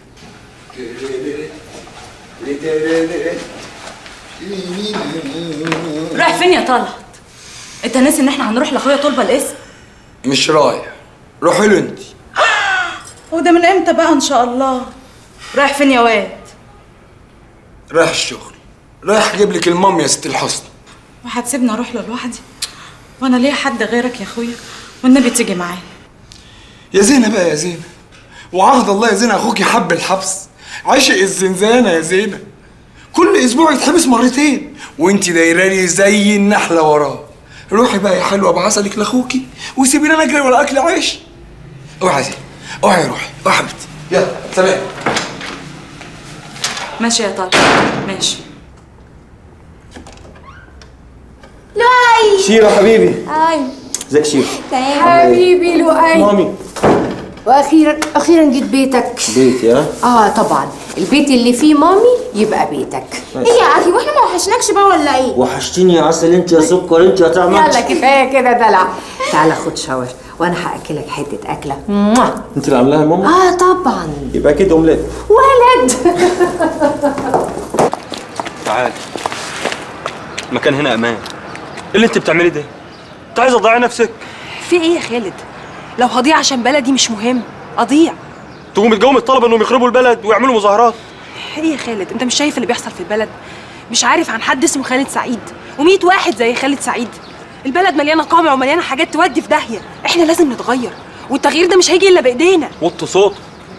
رايح فين يا طلعت؟ انت ناسي ان احنا هنروح لاخويا طلبه الاسم؟ مش رايح روحي له انت هو ده من امتى بقى ان شاء الله؟ رايح فين يا واد؟ رايح الشغل رايح اجيب لك المام يا ست الحسن وهتسيبني اروح له لوحدي؟ وانا ليا حد غيرك يا اخويا والنبي تيجي معايا يا زينة بقى يا زينة وعهد الله يا زينة اخوك حب الحبس عشق الزنزانة يا زينة كل اسبوع يتحبس مرتين وانت دايره لي زي النحله وراه روحي بقى يا حلوه بعسلك لاخوكي وسيبيني انا اجري ولا اكل عيش اوعي يا زينة اوعي يا روحي اوعي يا حبيبتي يلا سلام ماشي يا طلعت ماشي لؤي شيرة حبيبي ايوه ازيك شيرة حبيبي لؤي مامي واخيرا اخيرا جيت بيتك بيتي ها اه طبعا البيت اللي فيه مامي يبقى بيتك ماشي. ايه يا اخي واحنا ما وحشناكش بقى ولا ايه وحشتيني يا عسل انت يا سكر انت يا طعم يلا كفايه كده دلع تعالى خد شاور وانا هاكلك حته اكله موah. انت اللي عاملاها يا ماما اه طبعا يبقى كده اومليت ولد تعال المكان هنا امان ايه اللي انت بتعمليه ده انت عايزه تضيعي نفسك في ايه يا خالد لو هضيع عشان بلدي مش مهم اضيع تقوم تقوم الطلبه انهم يخربوا البلد ويعملوا مظاهرات ايه يا خالد انت مش شايف اللي بيحصل في البلد مش عارف عن حد اسمه خالد سعيد و100 واحد زي خالد سعيد البلد مليانه قمع ومليانه حاجات تودي في داهيه احنا لازم نتغير والتغيير ده مش هيجي الا بايدينا وطي صوت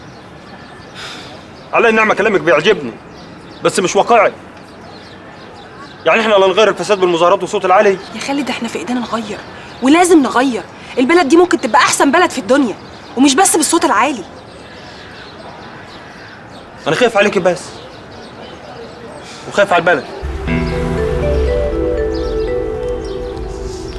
على النعمه كلامك بيعجبني بس مش واقعي يعني احنا لا نغير الفساد بالمظاهرات والصوت العالي يا خالد احنا في ايدينا نغير ولازم نغير البلد دي ممكن تبقى احسن بلد في الدنيا ومش بس بالصوت العالي انا خايف عليكي بس وخايف على البلد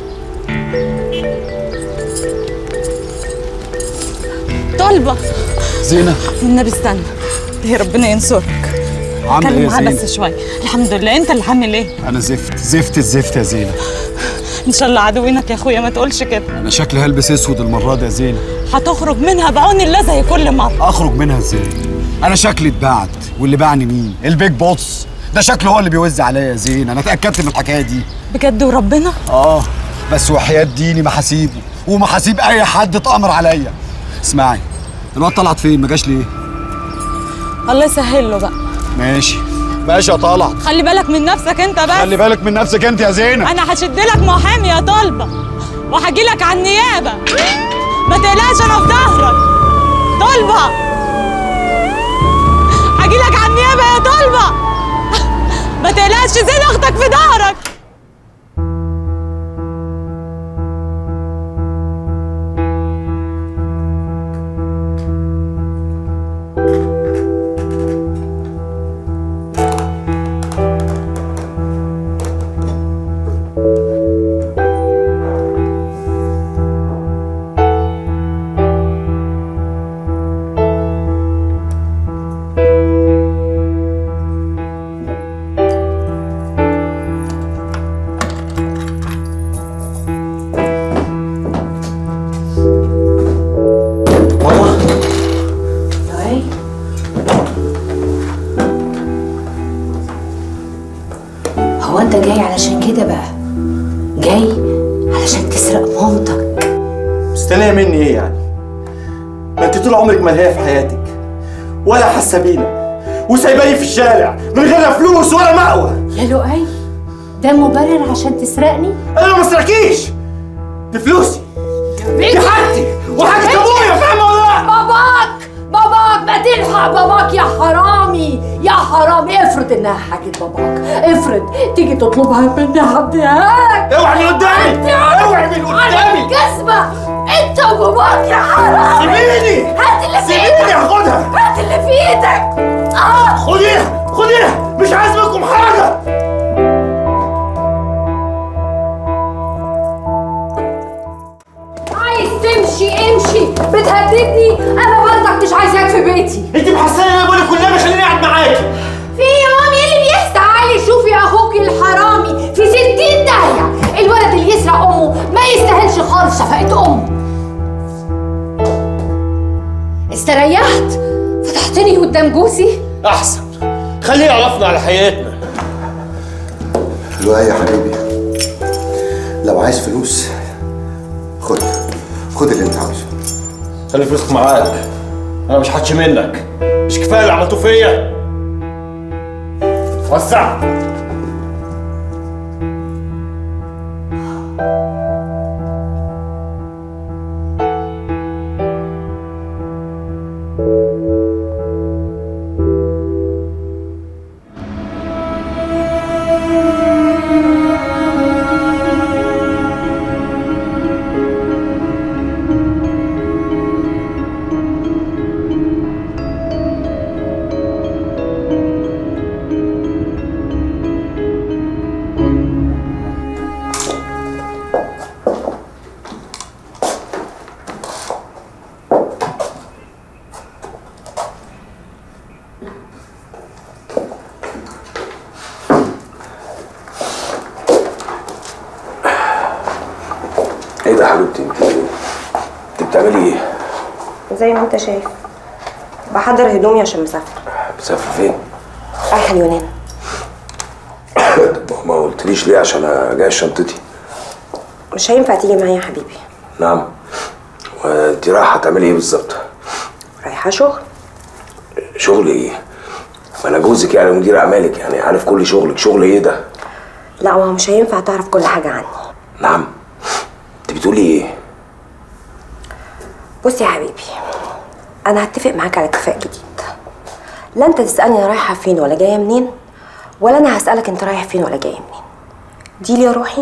طلبه زينة والنبي استنى هي ربنا ينصرك عاملة اتكلم ايه يا معاه زينة؟ بس شويه الحمد لله انت اللي عامل ايه أنا زفت زفت الزفت يا زينة ان شاء الله عدوينك يا اخويا ما تقولش كده أنا شكلي هلبس أسود المرة دي يا زينة هتخرج منها بعون الله زي كل مره أخرج منها إزاي؟ أنا شكلي اتبعت واللي باعني مين؟ البيج بوس ده شكله هو اللي بيوزع عليا يا زينة أنا اتأكدت من الحكاية دي بجد وربنا آه بس وحياة ديني ما هسيبه وما هسيب أي حد اتأمر عليا اسمعي الواد طلعت فين؟ ما جاش ليه؟ الله يسهل له بقى ماشي ماشي يا طلعت خلي بالك من نفسك انت بس خلي بالك من نفسك أنت يا زينة انا هشد لك محامي يا طلبه وهجي لك على النيابه ما تقلقش انا في ظهرك طلبه هجي لك على النيابه يا طلبه ما تقلقش زين اختك في ظهرك هو انت جاي علشان كده بقى جاي علشان تسرق مامتك مستنيه مني ايه يعني؟ ما انت طول عمرك ملهيه في حياتك ولا حاسه بينا وسايباني في الشارع من غير لا فلوس ولا مأوى يا لؤي ده مبرر عشان تسرقني انا ما اسرقكيش دي فلوسي دي حاجتي وحاجة ابويا فاهمه ولا لا؟ باباك باباك ما تلحق باباك يا حرامي يا حرامي افرض انها حاجة باباك افرض تيجي تطلبها مني هديهاك اوعي من قدامي اوعي من قدامي كذبة انت وباباك يا حرامي سيبيني هات اللي في سيبيني ايدك هاخدها هات اللي في ايدك اه خديها خديها مش عايز منكم حاجه عايز تمشي امشي بتهددني انا برضك مش عايزاك في بيتي انت محسنه ان انا بقول لك والنبي خليني قاعد معاكي في يا مامي ايه اللي بيحصل تعالي شوفي اخوك الحرامي في ستين داهية الولد اللي يسرق امه ما يستاهلش خالص شفقة امه استريحت فتحتني قدام جوزي احسن خليه يعرفنا على حياتنا لؤي يا حبيبي لو عايز فلوس خد خد اللي انت عاوزه خلي فلوسك معاك انا مش هاتش منك مش كفايه اللي عملتوه فيا وسع ايه ده يا حبيبتي انت انت بتعملي ايه؟ زي ما انت شايف بحضر هدومي عشان مسافر بتسافري فين؟ رايحه اليونان طب ما قلتليش ليه عشان اجهز شنطتي مش هينفع تيجي معايا يا حبيبي نعم وانت رايحه تعملي ايه بالظبط؟ رايحه شغل شغل ايه؟ ما انا جوزك يعني مدير اعمالك يعني عارف كل شغلك شغل ايه ده؟ لا ما هو مش هينفع تعرف كل حاجه عني نعم انت بتقولي ايه؟ بص يا حبيبي انا هتفق معاك على اتفاق جديد لا انت تسالني انا رايحه فين ولا جايه منين ولا انا هسالك انت رايح فين ولا جاي منين دي لي يا روحي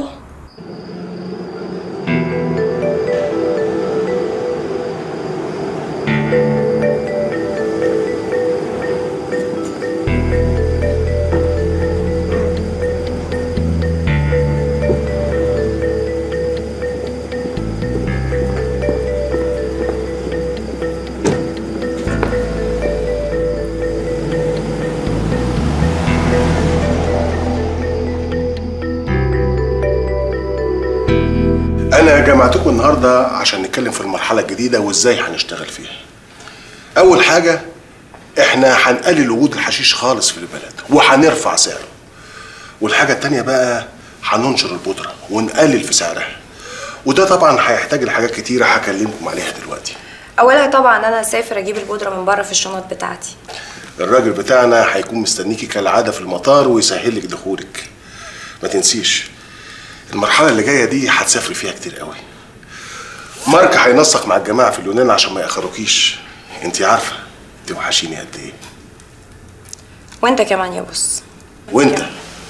انا جمعتكم النهارده عشان نتكلم في المرحله الجديده وازاي هنشتغل فيها اول حاجه احنا هنقلل وجود الحشيش خالص في البلد وهنرفع سعره والحاجه التانيه بقى هننشر البودره ونقلل في سعرها وده طبعا هيحتاج لحاجات كتيره هكلمكم عليها دلوقتي اولها طبعا انا اسافر اجيب البودره من بره في الشنط بتاعتي الراجل بتاعنا هيكون مستنيكي كالعاده في المطار ويسهل لك دخولك ما تنسيش المرحله اللي جايه دي هتسافري فيها كتير قوي مارك هينسق مع الجماعه في اليونان عشان ما ياخروكيش انت عارفه توحشيني قد ايه وانت كمان يا بص وانت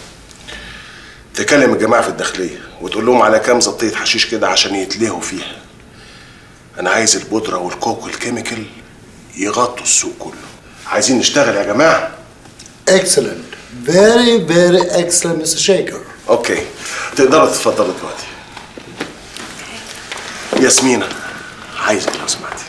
تكلم الجماعه في الداخليه وتقول لهم على كام زبطيه حشيش كده عشان يتلهوا فيها انا عايز البودره والكوك والكيميكال يغطوا السوق كله عايزين نشتغل يا جماعه Excellent. Very, very excellent, Mr. Shaker. اوكي تقدروا تتفضلوا دلوقتي ياسمينة عايزك لو سمحتي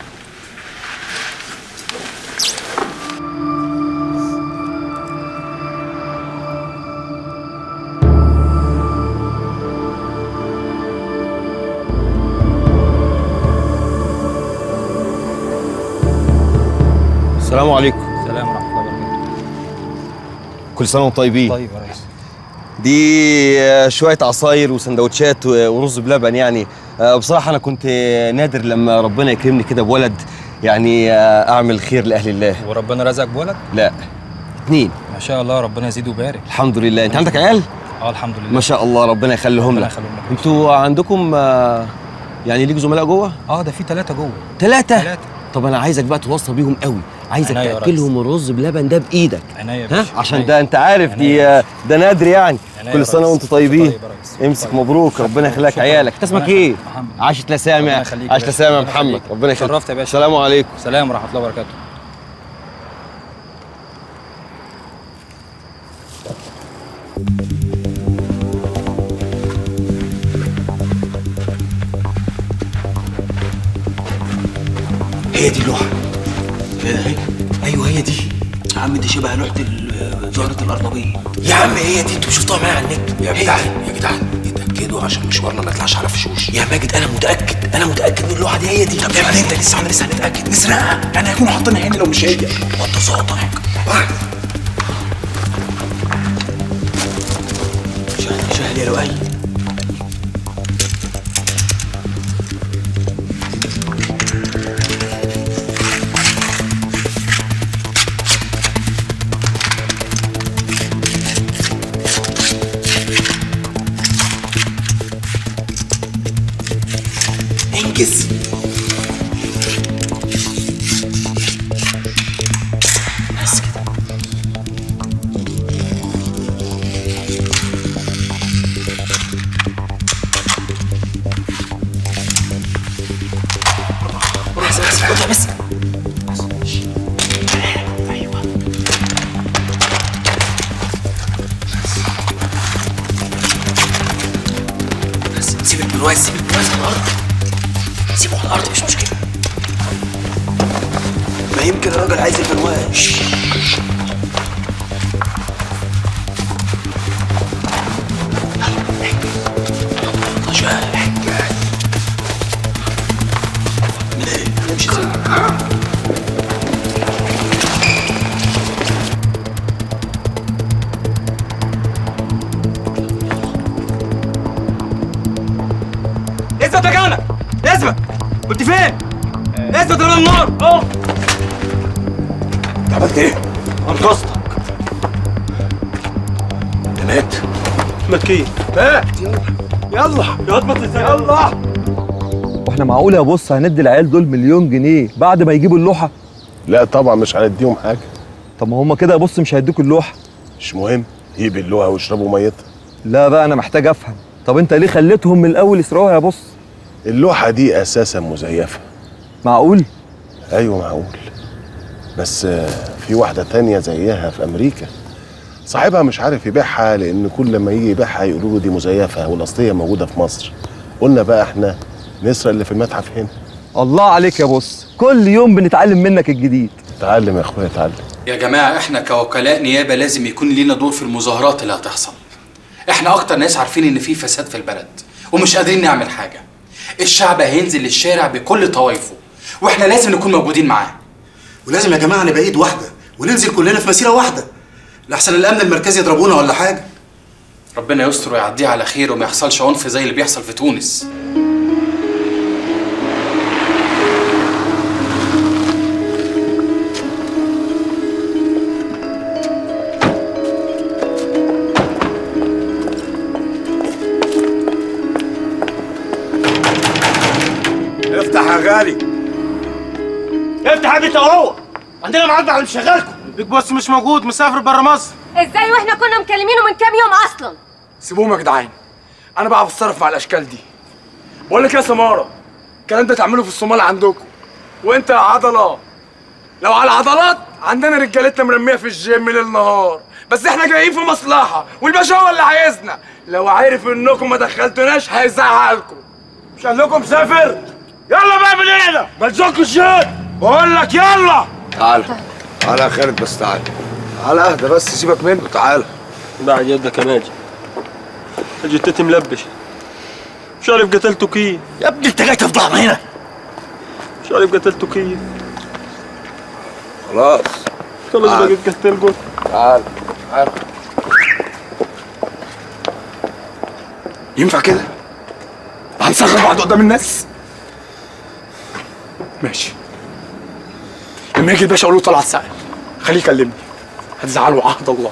السلام عليكم السلام ورحمه الله وبركاته كل سنه وانتم طيبين طيب يا ريس دي آه، شويه عصاير وسندوتشات و- ورز بلبن يعني آه، بصراحه انا كنت نادر لما ربنا يكرمني كده بولد يعني آه، اعمل خير لاهل الله وربنا رزقك بولد لا اتنين ما شاء الله ربنا يزيد ويبارك الحمد لله انت عندك عيال اه الحمد لله ما شاء الله ربنا يخليهم ربنا لك يخليهم لك. انتوا عندكم آه، يعني ليك زملاء جوه اه ده في ثلاثه جوه ثلاثه طب انا عايزك بقى توصل بيهم قوي عايزك عناية يا تاكلهم الرز بلبن ده بايدك عناية يا ها باشا، عشان عناية. ده انت عارف دي آه، ده نادر يعني عناية كل يا سنه ريس. وانتم طيبين طيب يا ريس. امسك مبروك ربنا يخليك شكراً. عيالك انت اسمك ربنا ايه يخليك. محمد. عاشت لسامع ربنا يخليك يا عاشت باشا. لسامع ربنا محمد يخليك. ربنا يخليك شرفت يا باشا السلام عليكم سلام ورحمه الله وبركاته هي دي اللوحة كده اهي ايوه هي دي يا عم دي شبه لوحة ال- زهرة الأرنبية يا عم هي دي انتوا شفتوها معايا على النت يا جدعان يا جدعان اتأكدوا عشان مشوارنا ما يطلعش على فشوش يا ماجد أنا متأكد أنا متأكد ان اللوحة دي هي دي طب يا ابني انت لسه احنا لسه هنتأكد نسرقها أنا هيكونوا حاطينها هنا لو مش هي وطي صوتك شهد شهد يا لؤي انجز بس كده بس بس خدها بس ايوه بس سيب البرواز سيب البرواز على الارض سيبه على الارض مش مشكله ما يمكن الراجل عايز البرواز نمشي سوا اثبت مكانك اثبت كنت فين؟ اثبت ولا النار اه انت عملت ايه؟ انقذتك انت مات مكين مات يلا يلا يا اضبط ازاي يلا واحنا معقول يا بص هندي العيال دول مليون جنيه بعد ما يجيبوا اللوحه لا طبعا مش هنديهم حاجه طب ما هم كده يا بص مش هيدوك اللوحه مش مهم يبلوها ويشربوا ميتها لا بقى انا محتاج افهم طب انت ليه خليتهم من الاول يسرقوها يا بص اللوحه دي اساسا مزيفه معقول ايوه معقول بس آه، في واحده تانية زيها في امريكا صاحبها مش عارف يبيعها لان كل ما يجي يبيعها يقولوا له دي مزيفه والاصليه موجوده في مصر قلنا بقى احنا نسرق اللي في المتحف هنا الله عليك يا بص كل يوم بنتعلم منك الجديد اتعلم يا اخويا اتعلم يا جماعة احنا كوكلاء نيابة لازم يكون لينا دور في المظاهرات اللي هتحصل احنا اكتر ناس عارفين ان في فساد في البلد ومش قادرين نعمل حاجه الشعب هينزل الشارع بكل طوائفه واحنا لازم نكون موجودين معاه ولازم يا جماعه نبقى ايد واحده وننزل كلنا في مسيره واحده لحسن الامن المركزي يضربونا ولا حاجه ربنا يستر ويعديها على خير وما يحصلش عنف زي اللي بيحصل في تونس افتح يا غالي افتح يا بيت هو عندنا ميعاد بعد مش شغالكم البيج بوس مش موجود مسافر بره مصر ازاي واحنا كنا مكلمينه من كام يوم اصلا سيبوهم يا جدعان انا بعرف اتصرف مع الاشكال دي بقول لك يا سماره الكلام ده تعمله في الصومال عندكم وانت يا عضله لو على العضلات عندنا رجالتنا مرميه في الجيم ليل نهار بس احنا جايين في مصلحه والباشا هو اللي عايزنا لو عارف انكم ما دخلتوناش هيزعق لكم مش قال لكم سافر يلا بقى من هنا ما تزكوا شيء بقول لك يلا تعال تعال يا خالد بس تعال تعال اهدى بس سيبك منه تعال بعد يدك يا ماجد جتتي ملبش مش عارف قتلته كيف يا ابني انت جاي تفضحنا هنا مش عارف قتلته كيف خلاص خلاص تعال. بقيت قتلته تعال تعال ينفع كده هنصغر بعض قدام الناس ماشي لما يجي الباشا اقول له طلعت سأل خليه يكلمني هتزعله عهد الله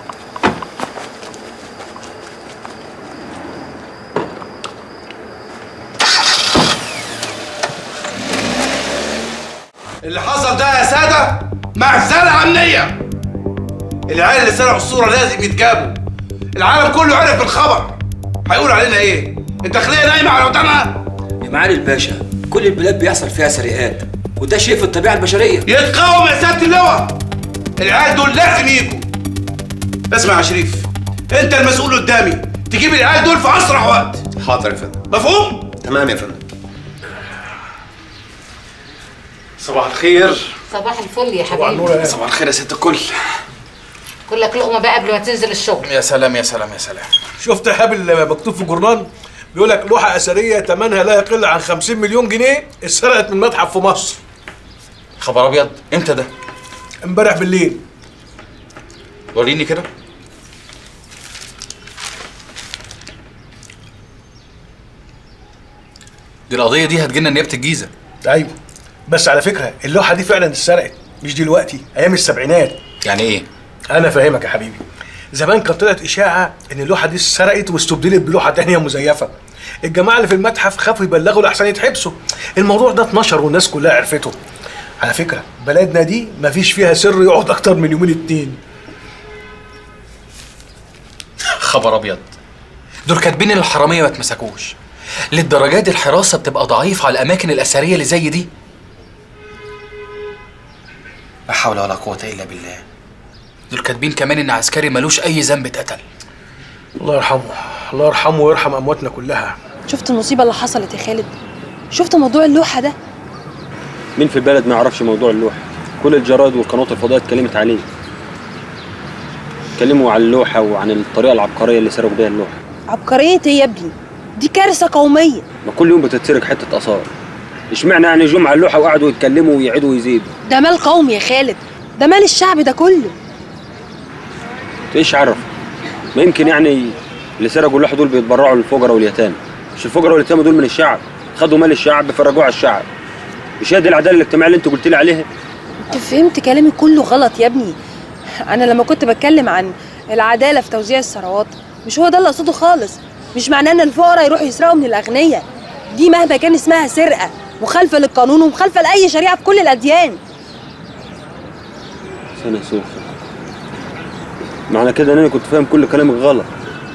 اللي حصل ده يا ساده مهزله امنيه العيال اللي سرقوا الصوره لازم يتجابوا العالم كله عرف بالخبر هيقول علينا ايه الداخليه نايمه على ودانها يا معالي الباشا كل البلاد بيحصل فيها سرقات وده شيء في الطبيعه البشريه يتقاوم يا سياده اللواء العيال دول لازم يجوا اسمع يا شريف انت المسؤول قدامي تجيب العيال دول في اسرع وقت حاضر يا فندم مفهوم تمام يا فندم صباح الخير صباح الفل يا صباح النور حبيبي يا صباح الخير يا ست الكل كلك لقمه بقى قبل ما تنزل الشغل يا سلام يا سلام يا سلام شفت يا هبل مكتوب في الجورنال بيقول لك لوحه اثريه ثمنها لا يقل عن 50 مليون جنيه اتسرقت من متحف في مصر خبر ابيض امتى ده امبارح بالليل وريني كده دي القضيه دي هتجينا نيابه الجيزه ايوه بس على فكره اللوحه دي فعلا اتسرقت مش دلوقتي ايام السبعينات يعني ايه انا فاهمك يا حبيبي زمان كانت طلعت اشاعه ان اللوحه دي اتسرقت واستبدلت بلوحه تانية مزيفه الجماعه اللي في المتحف خافوا يبلغوا لاحسن يتحبسوا الموضوع ده اتنشر والناس كلها عرفته على فكره بلدنا دي مفيش فيها سر يقعد اكتر من يومين اتنين خبر ابيض دول كاتبين ان الحراميه ما اتمسكوش للدرجه دي الحراسه بتبقى ضعيفه على الاماكن الاثريه اللي زي دي لا حول ولا قوه الا بالله دول كاتبين كمان ان عسكري ملوش اي ذنب اتقتل الله يرحمه الله يرحمه ويرحم امواتنا كلها شفت المصيبة اللي حصلت يا خالد شفت موضوع اللوحة ده مين في البلد ما يعرفش موضوع اللوحة كل الجرائد والقنوات الفضائية اتكلمت عليه اتكلموا عن اللوحة وعن الطريقة العبقرية اللي سرقوا بيها اللوحة عبقرية ايه يا ابني دي كارثة قومية ما كل يوم بتتسرق حتة آثار اشمعنى يعني جم على اللوحة وقعدوا يتكلموا ويعيدوا ويزيدوا ده مال قومي يا خالد ده مال الشعب ده كله ايش عرف ما يمكن يعني اللي سرقوا اللوحة دول بيتبرعوا للفقراء واليتامى مش الفقراء واليتامى دول من الشعب خدوا مال الشعب فرجوه على الشعب مش هي دي العدالة الاجتماعية اللي انت قلت لي عليها انت فهمت كلامي كله غلط يا ابني انا لما كنت بتكلم عن العدالة في توزيع الثروات مش هو ده اللي اقصده خالص مش معناه ان الفقراء يروحوا يسرقوا من الاغنياء دي مهما كان اسمها سرقة مخالفة للقانون ومخالفة لأي شريعة في كل الأديان سنة سوفة معنى كده ان انا كنت فاهم كل كلامك غلط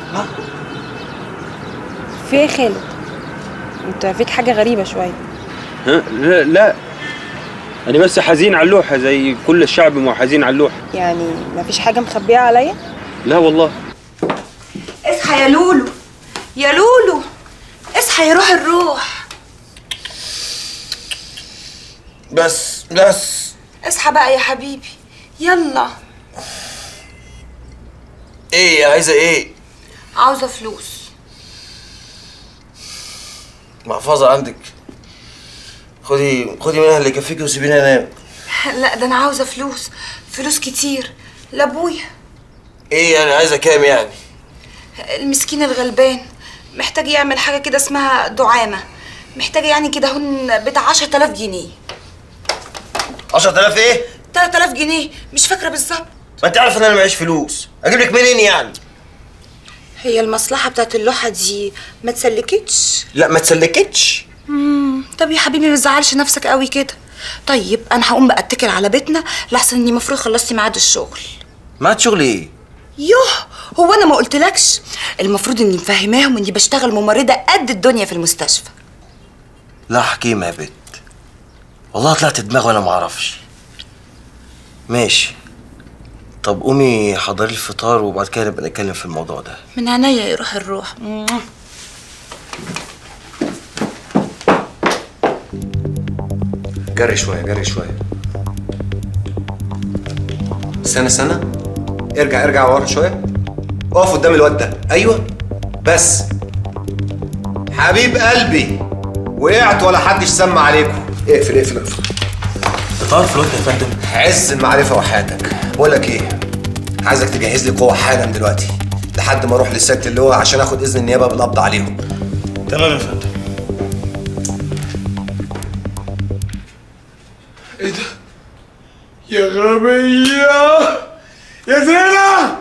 في ايه يا خالد انت فيك حاجة غريبة شوية ها لا لا انا بس حزين على اللوحة زي كل الشعب ما هو حزين على اللوحة يعني مفيش حاجة مخبية عليا لا والله اصحى يا لولو يا لولو اصحى يا روح الروح بس بس اصحى بقى يا حبيبي يلا ايه عايزه ايه عاوزة فلوس محفظه عندك خدي خدي منها اللي يكفيكي وسيبيني انام لا ده انا عاوزه فلوس فلوس كتير لابويا ايه يعني عايزه كام يعني المسكين الغلبان محتاج يعمل حاجه كده اسمها دعامه محتاج يعني كده هن بتاع 10000 جنيه 10000 ايه 3000 جنيه مش فاكره بالظبط ما انت عارف ان انا معيش فلوس اجيب لك منين يعني هي المصلحه بتاعت اللوحه دي ما تسلكتش لا ما تسلكتش مم. طب يا حبيبي ما تزعلش نفسك قوي كده طيب انا هقوم بقى اتكل على بيتنا لحسن اني المفروض خلصتي ميعاد الشغل ما شغل ايه يوه هو انا ما قلتلكش المفروض اني مفهماهم اني بشتغل ممرضه قد الدنيا في المستشفى لا حكيمه يا بت والله طلعت دماغ وانا ما اعرفش ماشي طب قومي حضري الفطار وبعد كده نبقى نتكلم في الموضوع ده من عينيا يروح الروح جري شويه جري شويه استنى استنى ارجع ارجع ورا شويه اقف قدام الواد ده ايوه بس حبيب قلبي وقعت ولا حدش سمع عليكم اقفل اقفل اقفل فطار فلوت يا فندم عز المعرفه وحياتك بقول لك ايه عايزك تجهز لي قوه حالا دلوقتي لحد ما اروح للست اللواء عشان اخد اذن النيابه بالقبض عليهم تمام يا فندم ايه ده؟ يا غبية يا زينة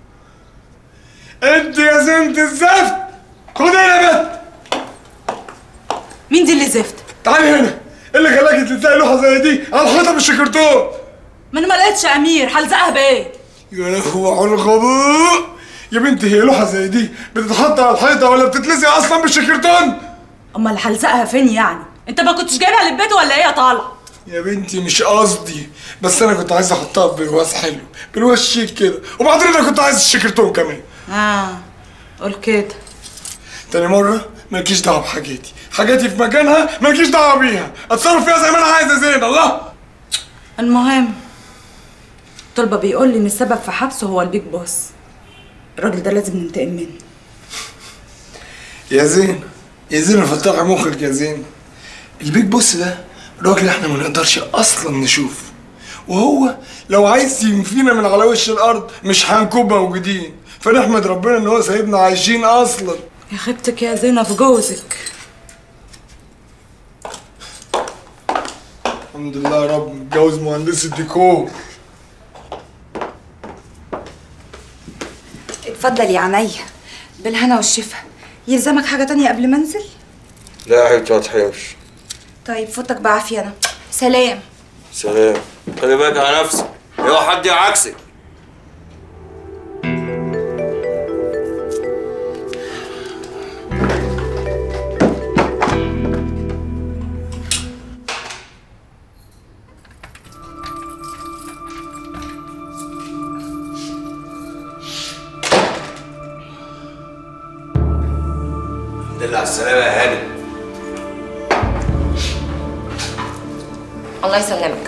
انت يا زينة الزفت خد هنا يا بنت مين دي اللي زفت؟ تعالي هنا ايه اللي خلاكي تلزقي لوحة زي دي على الحيطة بالشكرتون ما انا ما لقيتش امير هلزقها بايه؟ يا لهوي على الغباء يا بنتي هي لوحة زي دي بتتحط على الحيطة ولا بتتلزق اصلا بالشكرتون امال هلزقها فين يعني؟ انت ما كنتش جايبها للبيت ولا ايه يا طالع؟ يا بنتي مش قصدي بس انا كنت عايز احطها برواز حلو برواز شيك كده وبعدين انا كنت عايز الشكرتون كمان اه قول كده تاني مرة مالكيش دعوة بحاجاتي حاجاتي في مكانها مالكيش دعوة بيها اتصرف فيها زي ما انا عايز يا زين الله المهم طلبة بيقول لي ان السبب في حبسه هو البيج بوس الراجل ده لازم ننتقم منه يا زين يا زين فتحي مخك يا زين البيج بوس ده راجل احنا ما نقدرش اصلا نشوفه وهو لو عايز ينفينا من على وش الارض مش هنكون موجودين فنحمد ربنا ان هو سايبنا عايشين اصلا يا خيبتك يا زينة في جوزك الحمد لله يا رب متجوز مهندس الديكور اتفضل يا عينيا بالهنا والشفا يلزمك حاجه تانية قبل ما انزل لا يا حبيبتي ما تحرمش طيب فوتك بعافيه انا سلام سلام خلي بالك على نفسك اوعى حد يعكسك الحمد لله على السلامة يا هاني الله يسلمك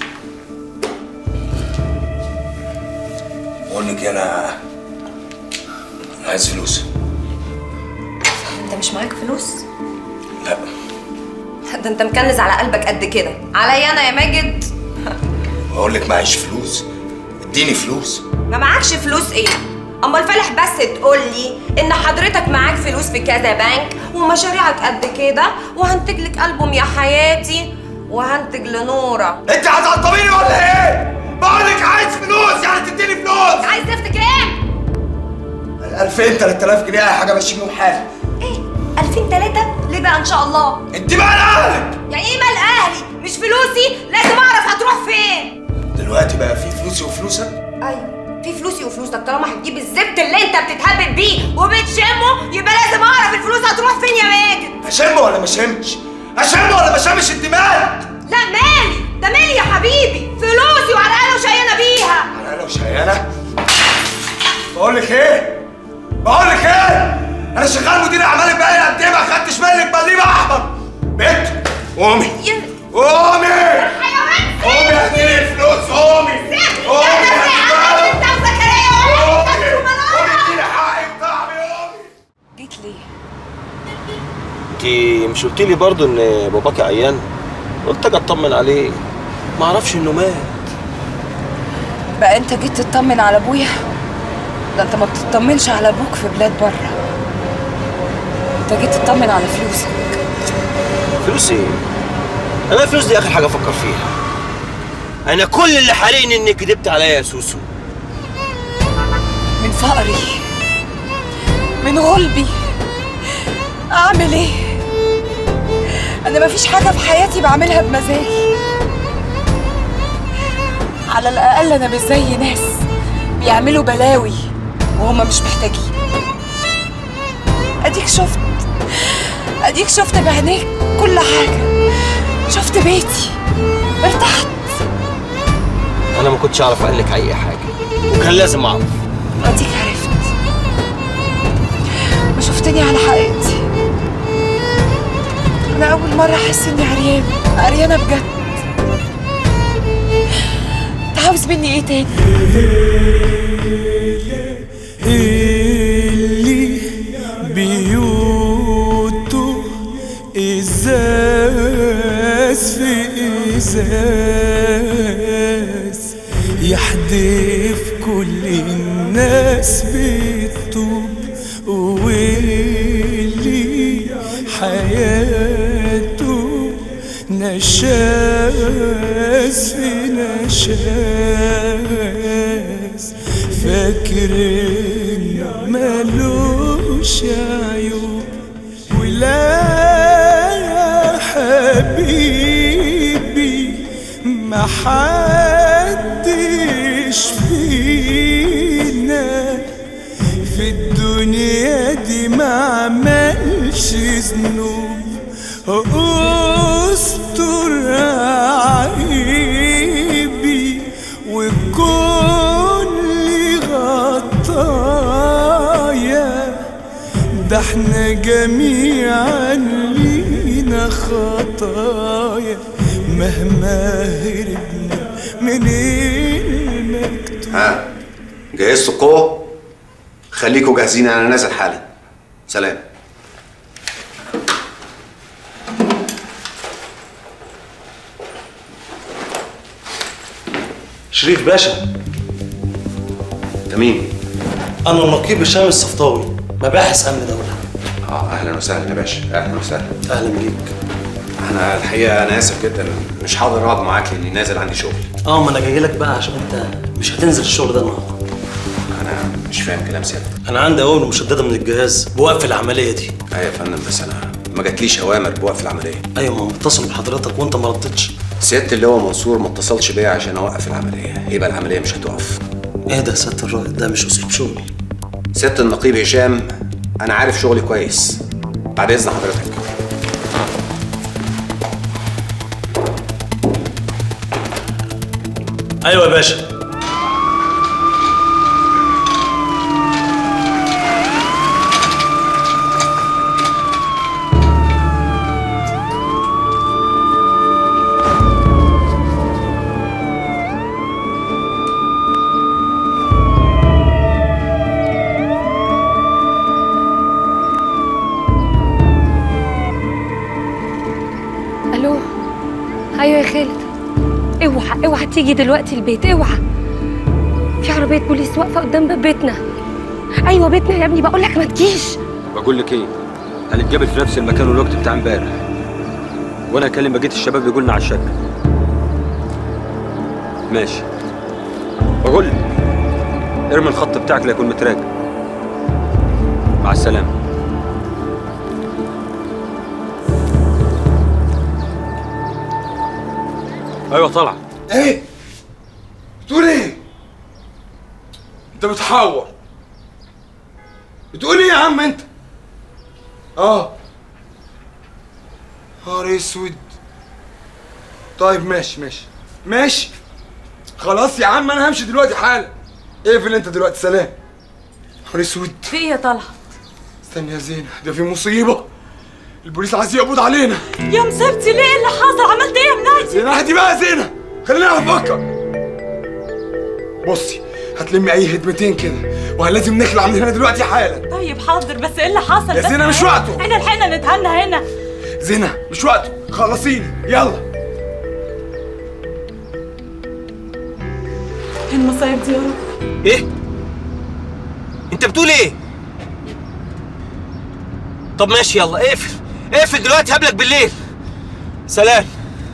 بقول لك انا انا عايز فلوس انت مش معاك فلوس لا ده انت مكنز على قلبك قد كده عليا انا يا ماجد بقول لك معيش فلوس اديني فلوس ما معكش فلوس ايه امال فالح بس تقول لي ان حضرتك معاك فلوس في كذا بنك ومشاريعك قد كده وهنتج لك البوم يا حياتي وهنتج لنورة انت هتعطبيني ولا ايه؟ بقول لك عايز فلوس يعني تديني فلوس عايز تفتك ايه 2000 3000 جنيه اي حاجه ماشي بيهم حالي 2000 3 ليه بقى ان شاء الله انت مال اهلك يعني ايه مال اهلي مش فلوسي لازم اعرف هتروح فين دلوقتي بقى في فلوسي وفلوسك ايوه في فلوسي وفلوسك طالما هتجيب الزبد اللي انت بتتهبب بيه وبتشمه يبقى لازم اعرف الفلوس هتروح فين يا ماجد اشم ولا ما اشمش؟ اشم ولا ما اشمش انت مالك؟ لا مالي ده مالي يا حبيبي فلوسي وعرقانه وشيانه بيها انا وشيانه بقول لك ايه؟ بقول لك ايه؟ انا شغال مدير اعمال بقالي قد ايه ما خدتش بالك بليمه احمر بنت قومي قومي قومي هاتيلي الفلوس قومي قومي انت وزكريا قومي اديني حقي وتعبي قومي جيت ليه انت مش قلت لي برضه ان باباك عيان قلت اجي اطمن عليه ما اعرفش انه مات بقى انت جيت تطمن على ابويا ده انت ما بتطمنش على ابوك في بلاد بره انت جيت تطمن على فلوسك فلوس ايه انا الفلوس دي اخر حاجه افكر فيها انا كل اللي حاليني انك كدبت عليا يا سوسو من فقري من غلبي اعمل ايه انا مفيش حاجه في حياتي بعملها بمزاجي على الاقل انا مش زي ناس بيعملوا بلاوي وهم مش محتاجين اديك شفت اديك شفت بعينيك كل حاجه شفت بيتي ارتحت انا ما كنتش اعرف اقول لك اي حاجه وكان لازم اعرف اديك عرفت وشفتني على حقيقتي انا اول مره احس اني عريانه عريانه بجد انت عاوز مني ايه تاني اللي بيوته ازاز في ازاز يحدف كل الناس بالطوب واللي حياته نشاز في نشاز فاكر انه ملوش عيوب ولا يا حبيبي ما حدش فينا في الدنيا دي ما عملش ذنوب استر عيبي وكل غطايا ده احنا جميعا لينا خطايا مهما هربنا من المكتوب ها جهزتوا القوة؟ خليكوا جاهزين انا نازل حالا سلام شريف باشا انت مين؟ انا النقيب هشام الصفطاوي مباحث امن دوله اه اهلا وسهلا يا باشا اهلا وسهلا اهلا بيك انا الحقيقه انا اسف جدا مش هقدر اقعد معاك لاني نازل عندي شغل اه ما انا جاي لك بقى عشان انت مش هتنزل الشغل ده النهارده انا مش فاهم كلام سيادتك انا عندي اوامر مشدده من الجهاز بوقف العمليه دي ايوه يا فندم بس انا ما جاتليش اوامر بوقف العمليه ايوه ما هم اتصلوا بحضرتك وانت ما ردتش سياده اللواء منصور ما اتصلش بيا عشان اوقف العمليه يبقى العمليه مش هتقف ايه ده يا سياده الرائد ده مش اسلوب شغل سياده النقيب هشام انا عارف شغلي كويس بعد اذن حضرتك ايوه يا باشا الو ايوه يا خالد اوعى اوعى تيجي دلوقتي البيت اوعى في عربيه بوليس واقفه قدام باب بيتنا ايوه بيتنا يا ابني بقول لك ما تجيش بقول لك ايه هنتقابل في نفس المكان والوقت بتاع امبارح وانا اكلم بقيه الشباب يقولنا على الشقه ماشي بقول لك ارمي الخط بتاعك ليكون متراجع مع السلامه ايوه طلع ايه بتقول ايه انت بتحور بتقول ايه يا عم انت اه نهار اسود طيب ماشي ماشي ماشي خلاص يا عم انا همشي دلوقتي حالا اقفل انت دلوقتي سلام نهار اسود في ايه يا طلعت استنى يا زينة ده في مصيبة البوليس عايز يقبض علينا يا مصيبتي ليه اللي حصل عملت ايه يا منادي زينة اهدي بقى يا زينة خلينا نفكر بصي هتلمي اي هدمتين كده ولازم نخلع من هنا دلوقتي حالا طيب حاضر بس ايه اللي حصل يا بس زينة مش معايا؟ وقته. احنا لحقنا نتهنى هنا زينة مش وقته خلصيني يلا ايه المصايب دي يا رب ايه انت بتقول ايه طب ماشي يلا اقفل اقفل دلوقتي هقابلك بالليل سلام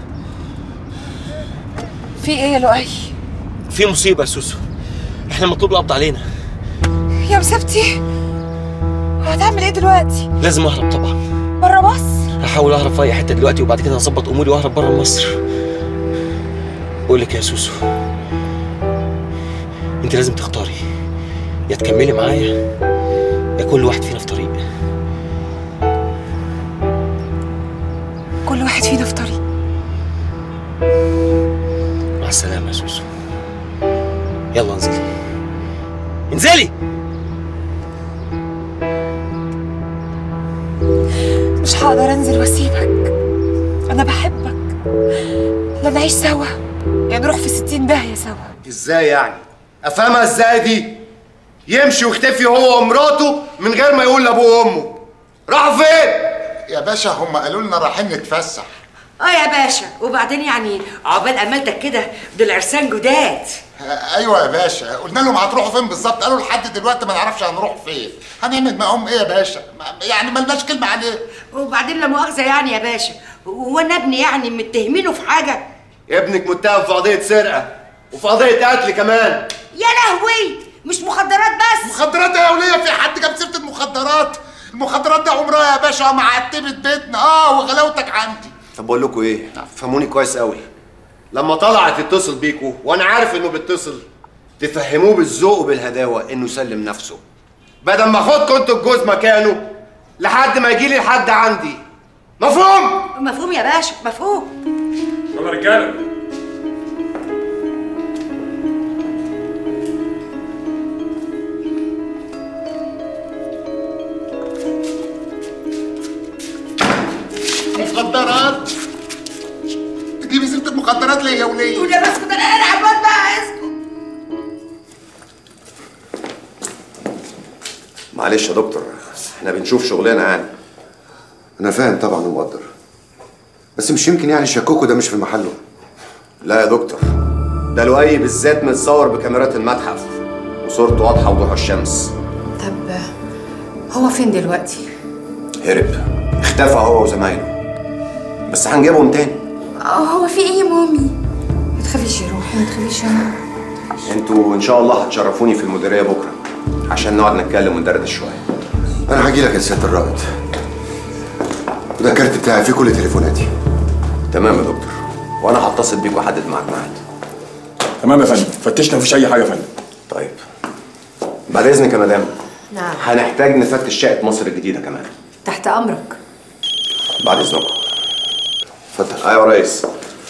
في ايه يا لؤي في مصيبه يا سوسو احنا مطلوب القبض علينا يا مسابتي هتعمل ايه دلوقتي لازم اهرب طبعا بره مصر هحاول اهرب في اي حته دلوقتي وبعد كده هظبط اموري واهرب بره مصر بقول لك يا سوسو انت لازم تختاري يا تكملي معايا يا كل واحد فينا في طريق كل واحد فينا في طريق مع السلامه يا سوسو يلا انزلي انزلي مش هقدر انزل واسيبك انا بحبك لا نعيش سوا يا نروح في ستين داهية سوا ازاي يعني افهمها ازاي دي يمشي ويختفي هو ومراته من غير ما يقول لابوه وامه راحوا فين يا باشا هم قالوا لنا رايحين نتفسح اه يا باشا وبعدين يعني عقبال امالتك كده دول عرسان جداد ايوه يا باشا قلنا لهم هتروحوا فين بالظبط قالوا لحد دلوقتي ما نعرفش هنروح فين هنعمل معاهم ايه يا باشا ما- يعني ملناش كلمه عليه وبعدين لا مؤاخذه يعني يا باشا هو انا ابني يعني متهمينه في حاجه ابنك متهم في قضيه سرقه وفي قضيه قتل كمان يا لهوي مش مخدرات بس مخدرات يا وليه في حد جاب سيره المخدرات المخدرات دي عمرها يا باشا معتبه بيتنا اه وغلاوتك عندي طب بقول لكم ايه فهموني كويس قوي لما طلعت تتصل بيكوا وانا عارف انه بيتصل تفهموه بالذوق وبالهداوه انه يسلم نفسه بدل ما اخدكم انتوا الجوز مكانه لحد ما يجي لي لحد عندي مفهوم مفهوم يا باشا مفهوم يلا رجاله مخدرات تجيبي سيره المخدرات ليه يا وليه قول يا بس كنت انا انا عباد بقى اسكت معلش يا دكتور احنا بنشوف شغلنا يعني انا فاهم طبعا ومقدر بس مش يمكن يعني شكوكو ده مش في محله لا يا دكتور ده لؤي بالذات متصور بكاميرات المتحف وصورته واضحه وضوح الشمس طب هو فين دلوقتي؟ هرب اختفى هو وزمايله بس هنجيبهم تاني هو في ايه يا مامي؟ ما تخافيش يا روحي ما تخافيش يا ماما انتوا ان شاء الله هتشرفوني في المديريه بكره عشان نقعد نتكلم وندردش شويه انا هاجي لك يا سياده الرائد وده الكارت بتاعي فيه كل تليفوناتي تمام يا دكتور وانا هتصل بيك واحدد معاك ميعاد تمام يا فندم فتشنا مفيش اي حاجه يا فندم طيب بعد اذنك يا مدام نعم هنحتاج نفتش شقه مصر الجديده كمان تحت امرك بعد اذنكم اتفضل ايوه يا ريس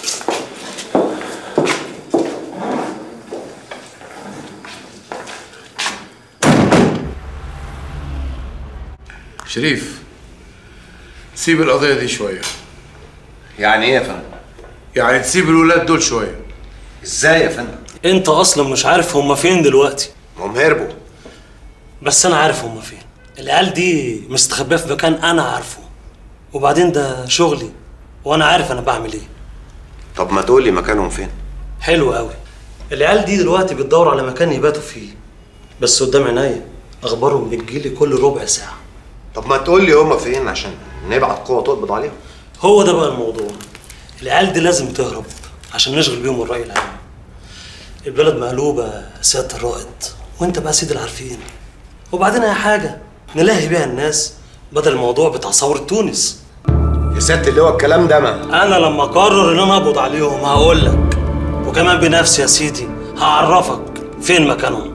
شريف سيب القضية دي شوية يعني ايه يا فندم؟ يعني تسيب الولاد دول شوية ازاي يا فندم؟ انت اصلا مش عارف هما فين دلوقتي هم هربوا بس انا عارف هما فين العيال دي مستخبيه في مكان انا عارفه وبعدين ده شغلي وانا عارف انا بعمل ايه طب ما تقول لي مكانهم فين حلو قوي العيال دي دلوقتي بتدور على مكان يباتوا فيه بس قدام عينيا اخبارهم بتجيلي كل ربع ساعه طب ما تقول لي هما فين عشان نبعت قوه تقبض عليهم هو ده بقى الموضوع العيال دي لازم تهرب عشان نشغل بيهم الرأي العام البلد مقلوبة يا سيادة الرائد وانت بقى سيد العارفين وبعدين اي حاجة نلاهي بيها الناس بدل الموضوع بتاع ثورة تونس يا سيادة اللي هو الكلام ده ما انا لما اقرر ان انا اقبض عليهم هقول لك وكمان بنفسي يا سيدي هعرفك فين مكانهم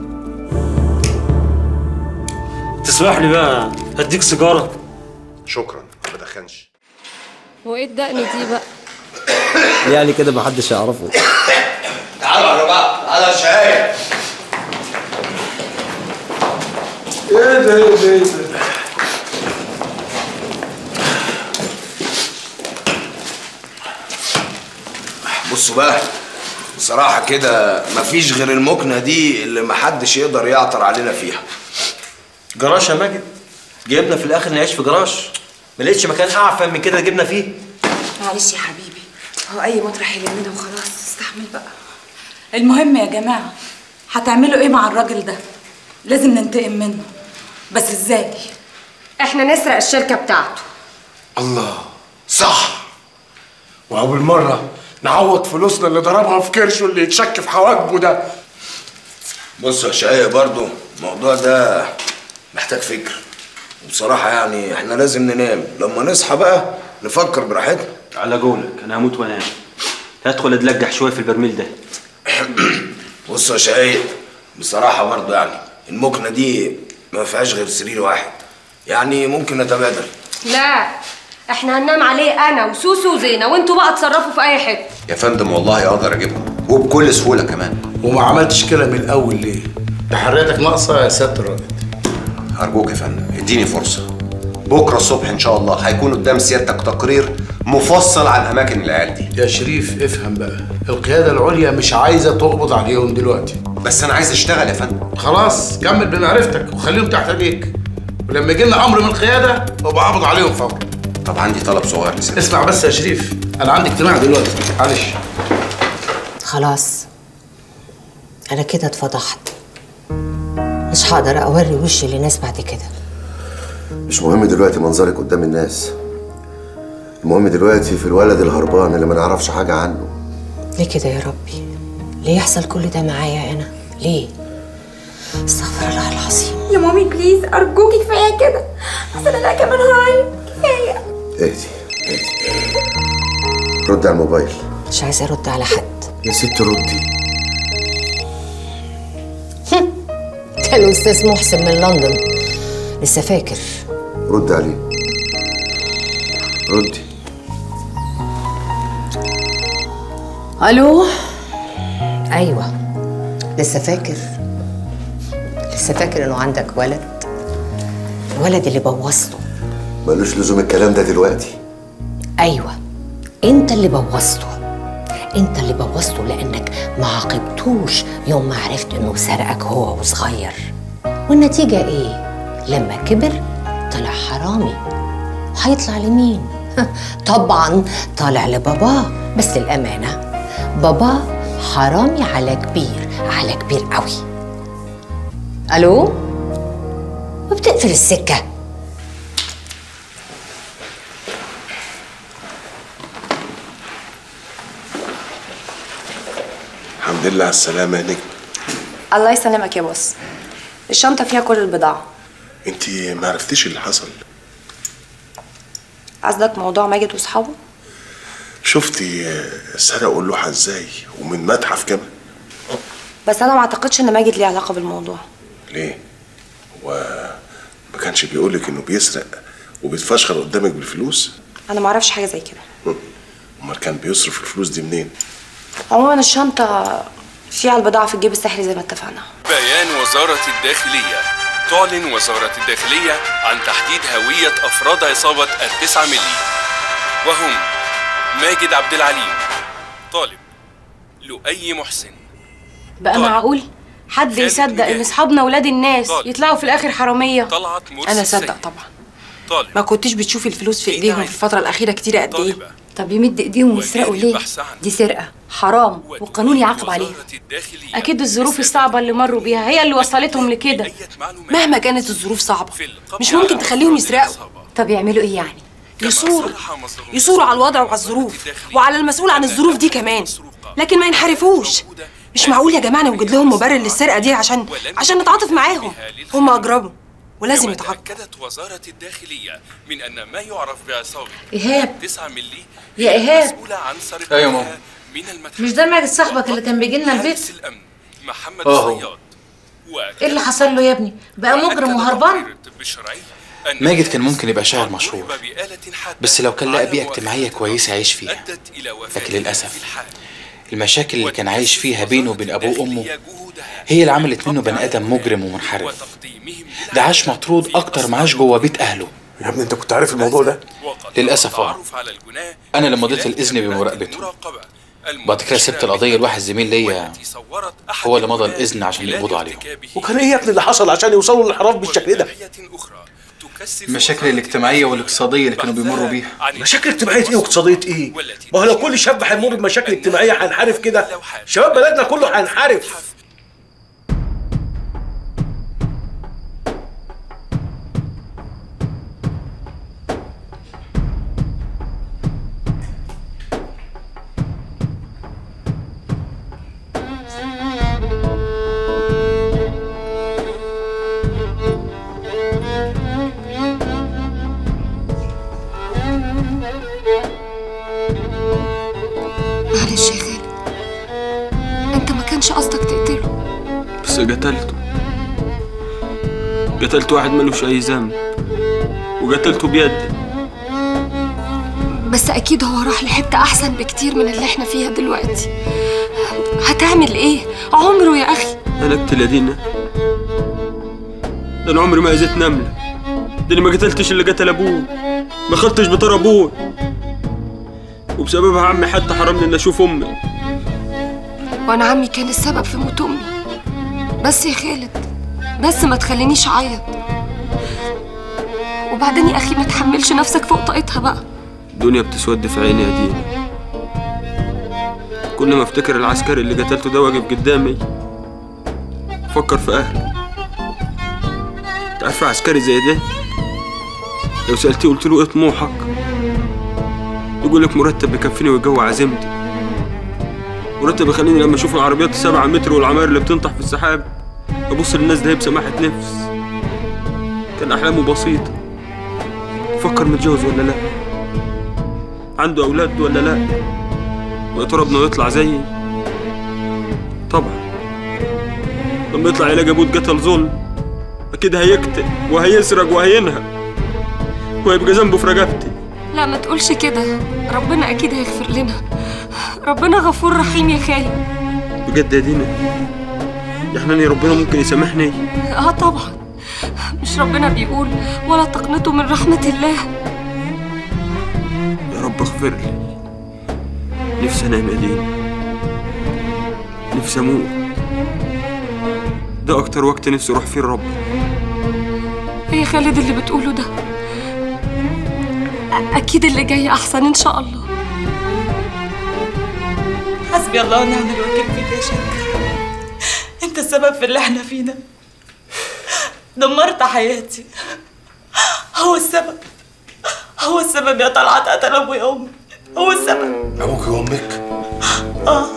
تسمح لي بقى هديك سيجارة شكرا ما بدخنش وايه الدقن دي بقى يعني كده محدش يعرفه تعالوا على بعض تعالوا يا شاي ايه ده ايه ده ايه ده بصوا بقى بصراحة كده مفيش غير المكنة دي اللي محدش يقدر يعطر علينا فيها جراش يا ماجد جبنا في الاخر نعيش في جراش ما لقيتش مكان اعفن من كده جبنا فيه معلش يا حبيبي هو اي مطرح يلمنا وخلاص استحمل بقى المهم يا جماعة هتعملوا ايه مع الراجل ده؟ لازم ننتقم منه بس ازاي؟ احنا نسرق الشركة بتاعته الله صح وهو بالمرة نعوض فلوسنا اللي ضربها في كرشه اللي يتشك في حواجبه ده بص يا شقايق برضو الموضوع ده محتاج فكر وبصراحة يعني احنا لازم ننام لما نصحى بقى نفكر براحتنا على قولك انا هموت وانام هدخل اتلجح شويه في البرميل ده بص يا شقايق بصراحة برضو يعني المكنة دي ما فيهاش غير سرير واحد يعني ممكن نتبادل لا احنا هننام عليه انا وسوسو وزينة وانتوا بقى اتصرفوا في اي حتة يا فندم والله اقدر اجيبهم وبكل سهوله كمان وما عملتش كده من الاول ليه؟ تحرياتك ناقصة يا سيادة الرائد ارجوك يا فندم اديني فرصه بكره الصبح ان شاء الله هيكون قدام سيادتك تقرير مفصل عن اماكن العيال دي يا شريف افهم بقى القيادة العليا مش عايزة تقبض عليهم دلوقتي بس انا عايز اشتغل يا فندم خلاص كمل بمعرفتك وخليهم تحت ايديك ولما يجي لنا امر من القيادة ابقى اقبض عليهم فورا طب عندي طلب صغير لسيادتك اسمع بس يا شريف انا عندي اجتماع دلوقتي معلش خلاص انا كده اتفضحت مش هقدر اوري وشي لناس بعد كده مش مهم دلوقتي منظرك قدام الناس المهم دلوقتي في الولد الهربان اللي ما نعرفش حاجه عنه ليه كده يا ربي ليه يحصل كل ده معايا انا ليه استغفر الله العظيم يا مامي بليز ارجوكي كفايه كده اصل انا كمان هعيط كفايه اهدي اهدي رد على الموبايل مش عايزه ارد على حد يا ست ردي ده الاستاذ محسن من لندن لسه فاكر رد عليه ردي الو ايوه لسه فاكر لسه فاكر انه عندك ولد الولد اللي بوظته ملوش لزوم الكلام ده دلوقتي ايوه انت اللي بوظته انت اللي بوظته لانك ما عاقبتوش يوم ما عرفت انه سرقك هو وصغير والنتيجه ايه لما كبر طلع حرامي وهيطلع لمين طبعا طالع لباباه بس الامانه باباه حرامي على كبير على كبير قوي الو وبتقفل السكه الحمد لله على السلامة يا نجم الله يسلمك يا بوس الشنطه فيها كل البضاعه انت ما عرفتيش اللي حصل قصدك موضوع ماجد واصحابه شفتي آه، سرقوا اللوحة ازاي ومن متحف كمان بس انا ما اعتقدش ان ماجد ليه علاقه بالموضوع ليه هو ما كانش بيقولك انه بيسرق وبيتفشخر قدامك بالفلوس انا ما اعرفش حاجه زي كده امال كان بيصرف الفلوس دي منين عموما الشنطه فيها البضاعه في الجيب السحري زي ما اتفقنا بيان وزارة الداخلية تعلن وزارة الداخلية عن تحديد هوية أفراد عصابة التسعة ملي وهم ماجد عبد العليم طالب لؤي محسن بقى طالب. معقول حد خالد يصدق ان مجاهد. اصحابنا ولاد الناس طالب. يطلعوا في الاخر حراميه طلعت مرسي انا السيد. صدق طبعا طالب ما كنتش بتشوفي الفلوس في ايديهم في الفتره الاخيره كتيره قد ايه طب يمد ايديهم ويسرقوا ليه؟ دي سرقة حرام والقانون يعاقب عليها اكيد الظروف الصعبه اللي مروا بيها هي اللي وصلتهم لكده مهما كانت الظروف صعبه مش ممكن تخليهم يسرقوا طب يعملوا ايه يعني؟ يصوروا يصوروا على الوضع وعلى الظروف وعلى المسؤول عن الظروف دي كمان لكن ما ينحرفوش مش معقول يا جماعه نوجد لهم مبرر للسرقه دي عشان عشان نتعاطف معاهم هم اجرموا ولازم يتعاقبوا أكدت وزارة الداخلية من أن ما يعرف بعصابة إيهاب. 9 ملي يا هي إيهاب. المسؤولة عن سرقتها أيوة ماما. من المتحف مش ده ماجد صاحبك اللي كان بيجي لنا البيت؟ محمد آه. الصياد ايه اللي حصل له يا ابني؟ بقى مجرم وهربان؟ ماجد كان ممكن يبقى شاعر مشهور بس لو كان لقى بيئة اجتماعية كويسة يعيش فيها لكن للأسف المشاكل اللي كان عايش فيها بينه وبين أبوه وأمه هي اللي عملت منه بني آدم مجرم ومنحرف ده عاش مطرود أكتر ما عاش جوه بيت أهله يا ابني انت كنت عارف الموضوع ده للأسف اه أنا اللي مضيت الإذن بمراقبته بعد كده سبت القضيه لواحد زميل ليا هو اللي مضى الاذن عشان يقبضوا عليهم وكان ايه يا ابني اللي حصل عشان يوصلوا للانحراف بالشكل ده المشاكل الاجتماعية والاقتصادية اللي كانوا بيمروا بيها مشاكل اجتماعيه ايه واقتصاديه ايه ما هو لو كل شاب هيمر بمشاكل اجتماعيه هينحرف كده شباب بلدنا كله هينحرف معلش يا خالد انت ما كانش قصدك تقتله بس قتلته قتلت واحد ملوش أي ذنب وقتلته بيدي بس اكيد هو راح لحته احسن بكتير من اللي احنا فيها دلوقتي هتعمل ايه عمره يا اخي أنا أقتل يا دينا ده أنا عمري ما أذيت نملة ده أنا ما قتلتش اللي قتل أبوه ما خدتش بطار أبوه وبسببها عمي حتى حرمني إني أشوف أمي وانا عمي كان السبب في موت امي بس يا خالد بس ما تخلينيش اعيط وبعدين يا اخي ما تحملش نفسك فوق طاقتها بقى الدنيا بتسود في عيني يا دينا كل ما افتكر العسكري اللي قتلته ده واقف قدامي افكر في اهلي انت عارف عسكري زي ده لو سألتيه قلت له ايه طموحك يقول لك مرتب يكفيني ويجوع عزيمتي مرتب يخليني لما اشوف العربيات السبعة متر والعماير اللي بتنطح في السحاب ابص للناس ده بسماحة نفس كان احلامه بسيطة فكر متجوز ولا لا عنده اولاد ولا لا ويا ترى ابنه يطلع زيي طبعا لما يطلع يلاقي ابوه اتقتل ظلم اكيد هيقتل وهيسرق وهينهب وهيبقى ذنبه في رقبتي لا ما تقولش كده ربنا اكيد هيغفر لنا ربنا غفور رحيم يا خالد بجد يا دينا يا حناني ربنا ممكن يسامحني اه طبعا مش ربنا بيقول ولا تقنطوا من رحمة الله يا رب اغفر لي نفسي انام يا دينا نفسي اموت ده اكتر وقت نفسي اروح فيه الرب يا خالد اللي بتقوله ده أ- اكيد اللي جاي احسن ان شاء الله حسبي الله ونعم الوكيل فيك يا شكر انت السبب في اللي احنا فيه ده دمرت حياتي هو السبب هو السبب يا طلعت قتل ابويا وامي هو السبب ابوك وامك اه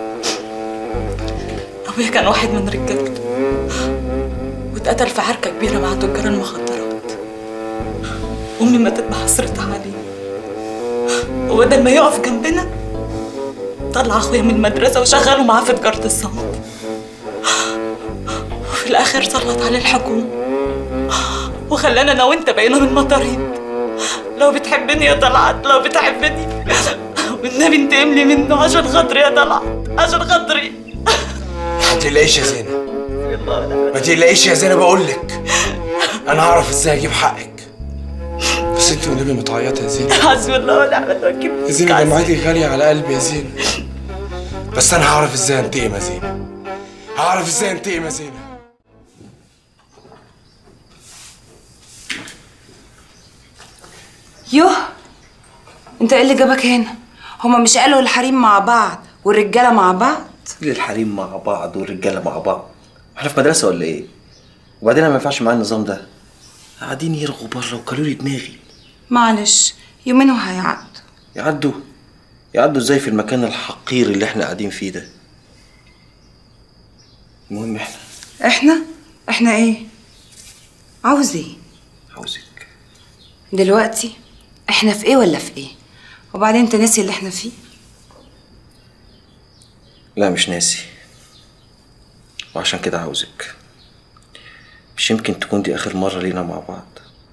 ابويا كان واحد من رجالته واتقتل في عركه كبيره مع تجار المخدرات امي ماتت بحسرتها عليه وبدل ما يقف جنبنا طلع اخويا من المدرسه وشغله معاه في تجاره الصمت وفي الاخر سلط عليه الحكومه وخلانا انا وانت بقينا من مطاريد لو بتحبني يا طلعت لو بتحبني والنبي انتقم لي منه عشان خاطري يا طلعت عشان خاطري ما تقلقيش يا زينب ما تقلقيش يا زينب بقول لك انا هعرف ازاي اجيب حقك بس انت والنبي متعيطه يا زينب حسبي الله ونعم الوكيل يا زينب دمعتي غاليه على قلبي يا زينب بس انا هعرف ازاي انتقم يا زينب هعرف ازاي انتقم يا زينب يوه انت ايه اللي جابك هنا هما مش قالوا الحريم مع بعض والرجاله مع بعض ليه الحريم مع بعض والرجاله مع بعض احنا في مدرسه ولا ايه وبعدين أنا ما ينفعش معايا النظام ده قاعدين يرغوا بره وكلوا لي دماغي معلش يومين وهيعدوا يعدوا يعدوا ازاي في المكان الحقير اللي احنا قاعدين فيه ده المهم احنا احنا احنا ايه عاوز ايه عاوزك دلوقتي احنا في ايه ولا في ايه وبعدين انت ناسي اللي احنا فيه لا مش ناسي وعشان كده عاوزك مش يمكن تكون دي اخر مره لينا مع بعض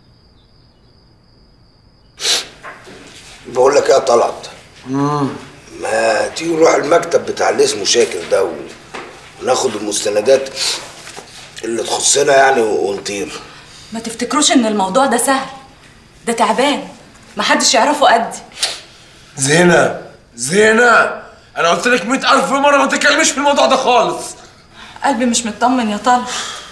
بقول لك ايه يا طلعت ما تيجي نروح المكتب بتاع اللي اسمه شاكر ده و- وناخد المستندات اللي تخصنا يعني ونطير ما تفتكروش ان الموضوع ده سهل ده تعبان محدش يعرفه قدي زينب زينب انا قلت لك 100000 مره ما تتكلميش في الموضوع ده خالص قلبي مش مطمن يا طلب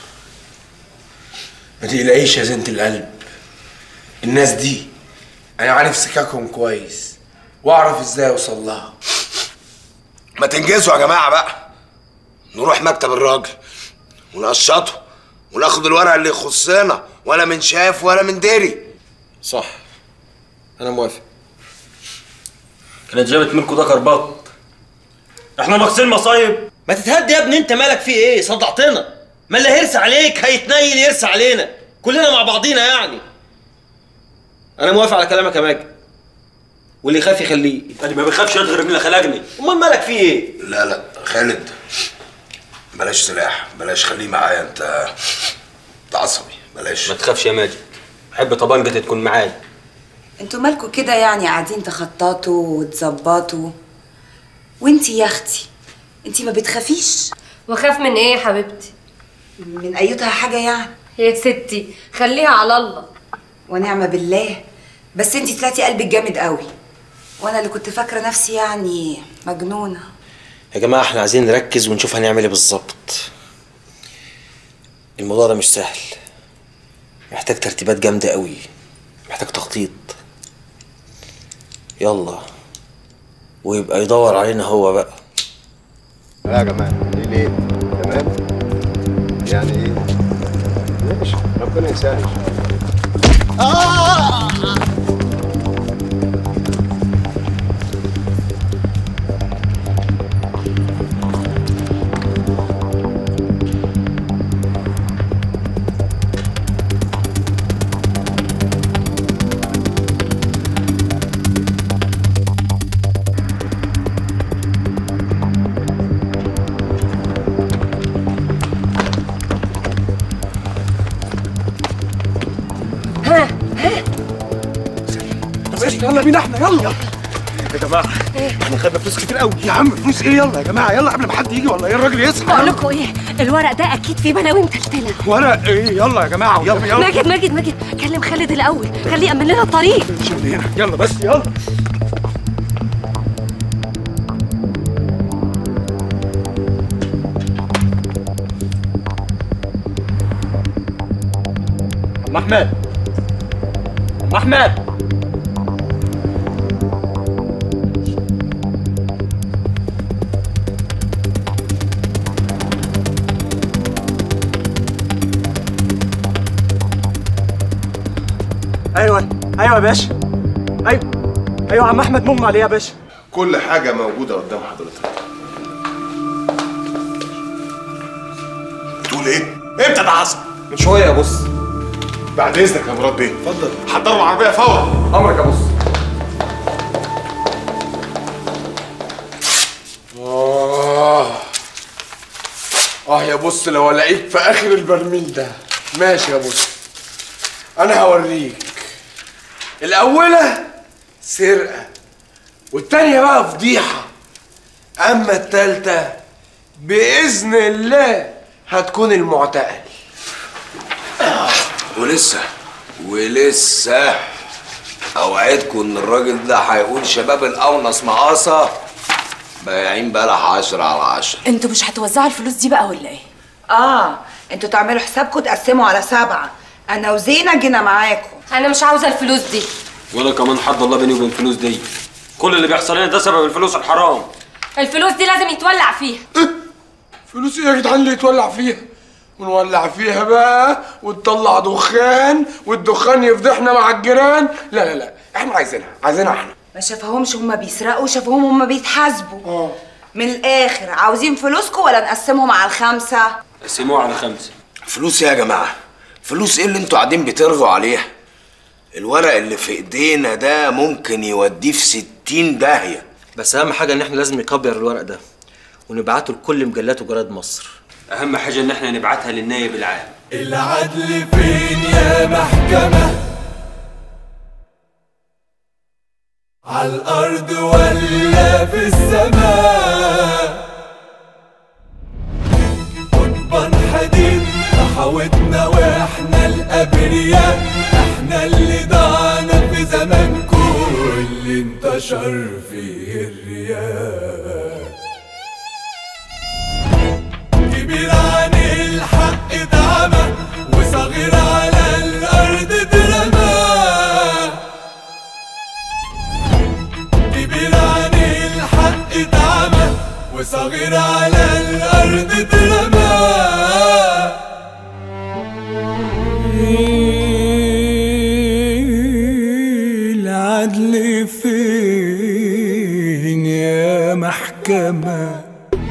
ما تقلقيش يا زينة القلب الناس دي انا عارف سكاكهم كويس واعرف ازاي اوصل لها ما تنجزوا يا جماعه بقى نروح مكتب الراجل ونقشطه وناخد الورق اللي يخصنا ولا من شاف ولا من دري صح انا موافق كانت جابت منكم ده كرباط احنا ناقصين مصايب ما تتهدي يا ابني انت مالك في ايه صدعتنا ما اللي هيرسى عليك هيتنيل يرسى علينا كلنا مع بعضينا يعني انا موافق على كلامك يا ماجد واللي يخاف يخليه انا ما بخافش غير من اللي خلقني امال مالك في ايه لا لا خالد بلاش سلاح بلاش خليه معايا انت انت عصبي بلاش ما تخافش يا ماجد احب طبنجتي تكون معايا انتوا مالكوا كده يعني قاعدين تخططوا وتظبطوا وانتي يا اختي انتي ما بتخافيش واخاف من ايه يا حبيبتي من ايتها حاجه يعني يا ستي خليها على الله ونعم بالله بس انتي طلعتي قلبك جامد قوي وانا اللي كنت فاكره نفسي يعني مجنونه يا جماعه احنا عايزين نركز ونشوف هنعمل ايه بالظبط الموضوع ده مش سهل محتاج ترتيبات جامده قوي محتاج تخطيط يلا ويبقى يدور علينا هو بقى لا يا جماعه دي ليه تمام يعني ايه ماشي ربنا يسهل ها ها طب يلا بينا احنا يلا يا جماعه احنا خدنا فلوس كتير قوي يا عم فلوس ايه يلا يا جماعه يلا قبل ما حد يجي ولا ايه الراجل يصحى بقول لكم ايه الورق ده اكيد فيه بلاوي متلتله ورق ايه يلا يا جماعه يلا يلا ماجد ماجد ماجد كلم خالد الاول خليه يامن لنا الطريق يلا بس يلا ام احمد ام احمد ايوه ايوه يا باشا ايوه ايوه عم احمد مم عليه يا باشا كل حاجه موجوده قدام حضرتك تقول ايه امتى ده حصل من شويه يا بص بعد اذنك يا مراد بيه اتفضل حضروا العربيه فورا امرك يا بص آه آه يا بص لو ألاقيك في آخر البرميل ده ماشي يا بص أنا هوريك الأولى سرقة والتانية بقى فضيحة أما التالتة بإذن الله هتكون المعتقل ولسه ولسه اوعدكم ان الراجل ده هيقول شباب الاونس مقاصه بايعين بلح 10 على 10 انتوا مش هتوزعوا الفلوس دي بقى ولا ايه؟ اه انتوا تعملوا حسابكم تقسموا على سبعة انا وزينة جينا معاكم انا مش عاوزه الفلوس دي وانا كمان حد الله بيني وبين الفلوس دي كل اللي بيحصل لنا ده سبب الفلوس الحرام الفلوس دي لازم يتولع فيها فلوس ايه يا جدعان اللي يتولع فيها ونولع فيها بقى وتطلع دخان والدخان يفضحنا مع الجيران لا لا لا احنا عايزينها عايزينها احنا ما شافهمش هما بيسرقوا شافوهم هما بيتحاسبوا اه من الاخر عاوزين فلوسكم ولا نقسمهم على الخمسة؟ قسموها على خمسه فلوس ايه يا جماعه فلوس ايه اللي انتوا قاعدين بترغوا عليها الورق اللي في ايدينا ده ممكن يوديه في 60 داهيه بس اهم حاجه ان احنا لازم نكبر الورق ده ونبعته لكل مجلات وجرائد مصر اهم حاجه ان احنا نبعتها للنايب العام العدل فين يا محكمة على الأرض ولا في السماء قضبان حديد تحاوتنا واحنا الأبرياء احنا اللي ضعنا في زمانكم اللي انتشر فيه الرياء كبير عن الحق اتعمى وصغير على الأرض اترمى العدل فين يا محكمة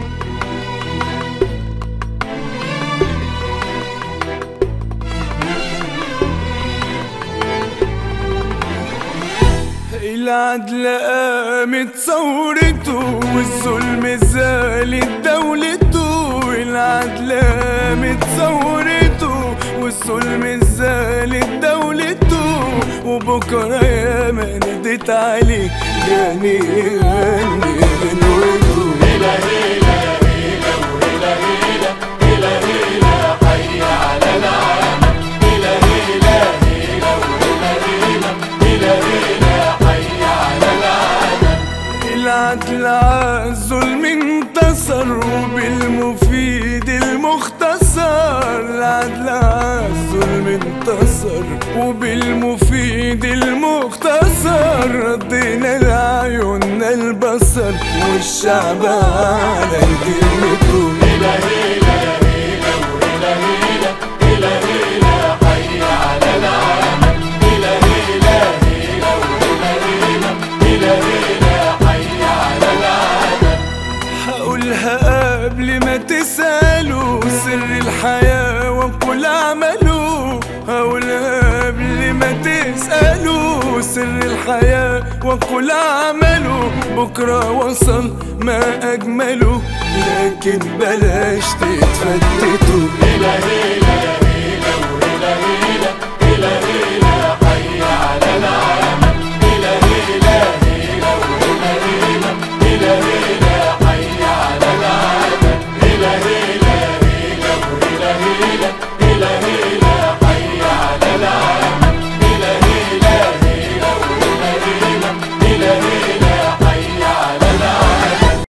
العدل قامت ثورته والظلم زالت دولته العدل قامت ثورته والظلم زالت دولته وبكرة يا ما ناديت عليه جاني غني غنوته هيلا هيلا هيلا وهيلا هيلا هيلا هيلا حي على العالم هيلا هيلا هيلا وهيلا هيلا هيلا هيلا حي على العالم العدل عالظلم انتصر وبالمفيد المختصر العدل عالظلم انتصر وبالمفيد المختصر ردينا لعيوننا البصر والشعب على كلمته هيلا هيلا هيلا وهيلا هيلا هيلا هيلا حي على العالم هيلا هيلا هيلا وهيلا هيلا هيلا هيلا حي على العالم هقولها قبل ما تسألوا سر الحياة وكل عمله هقولها قبل ما تسألوا سر الحياة وكل عمله بكرة وصل ما أجمله لكن بلاش تتفتتوا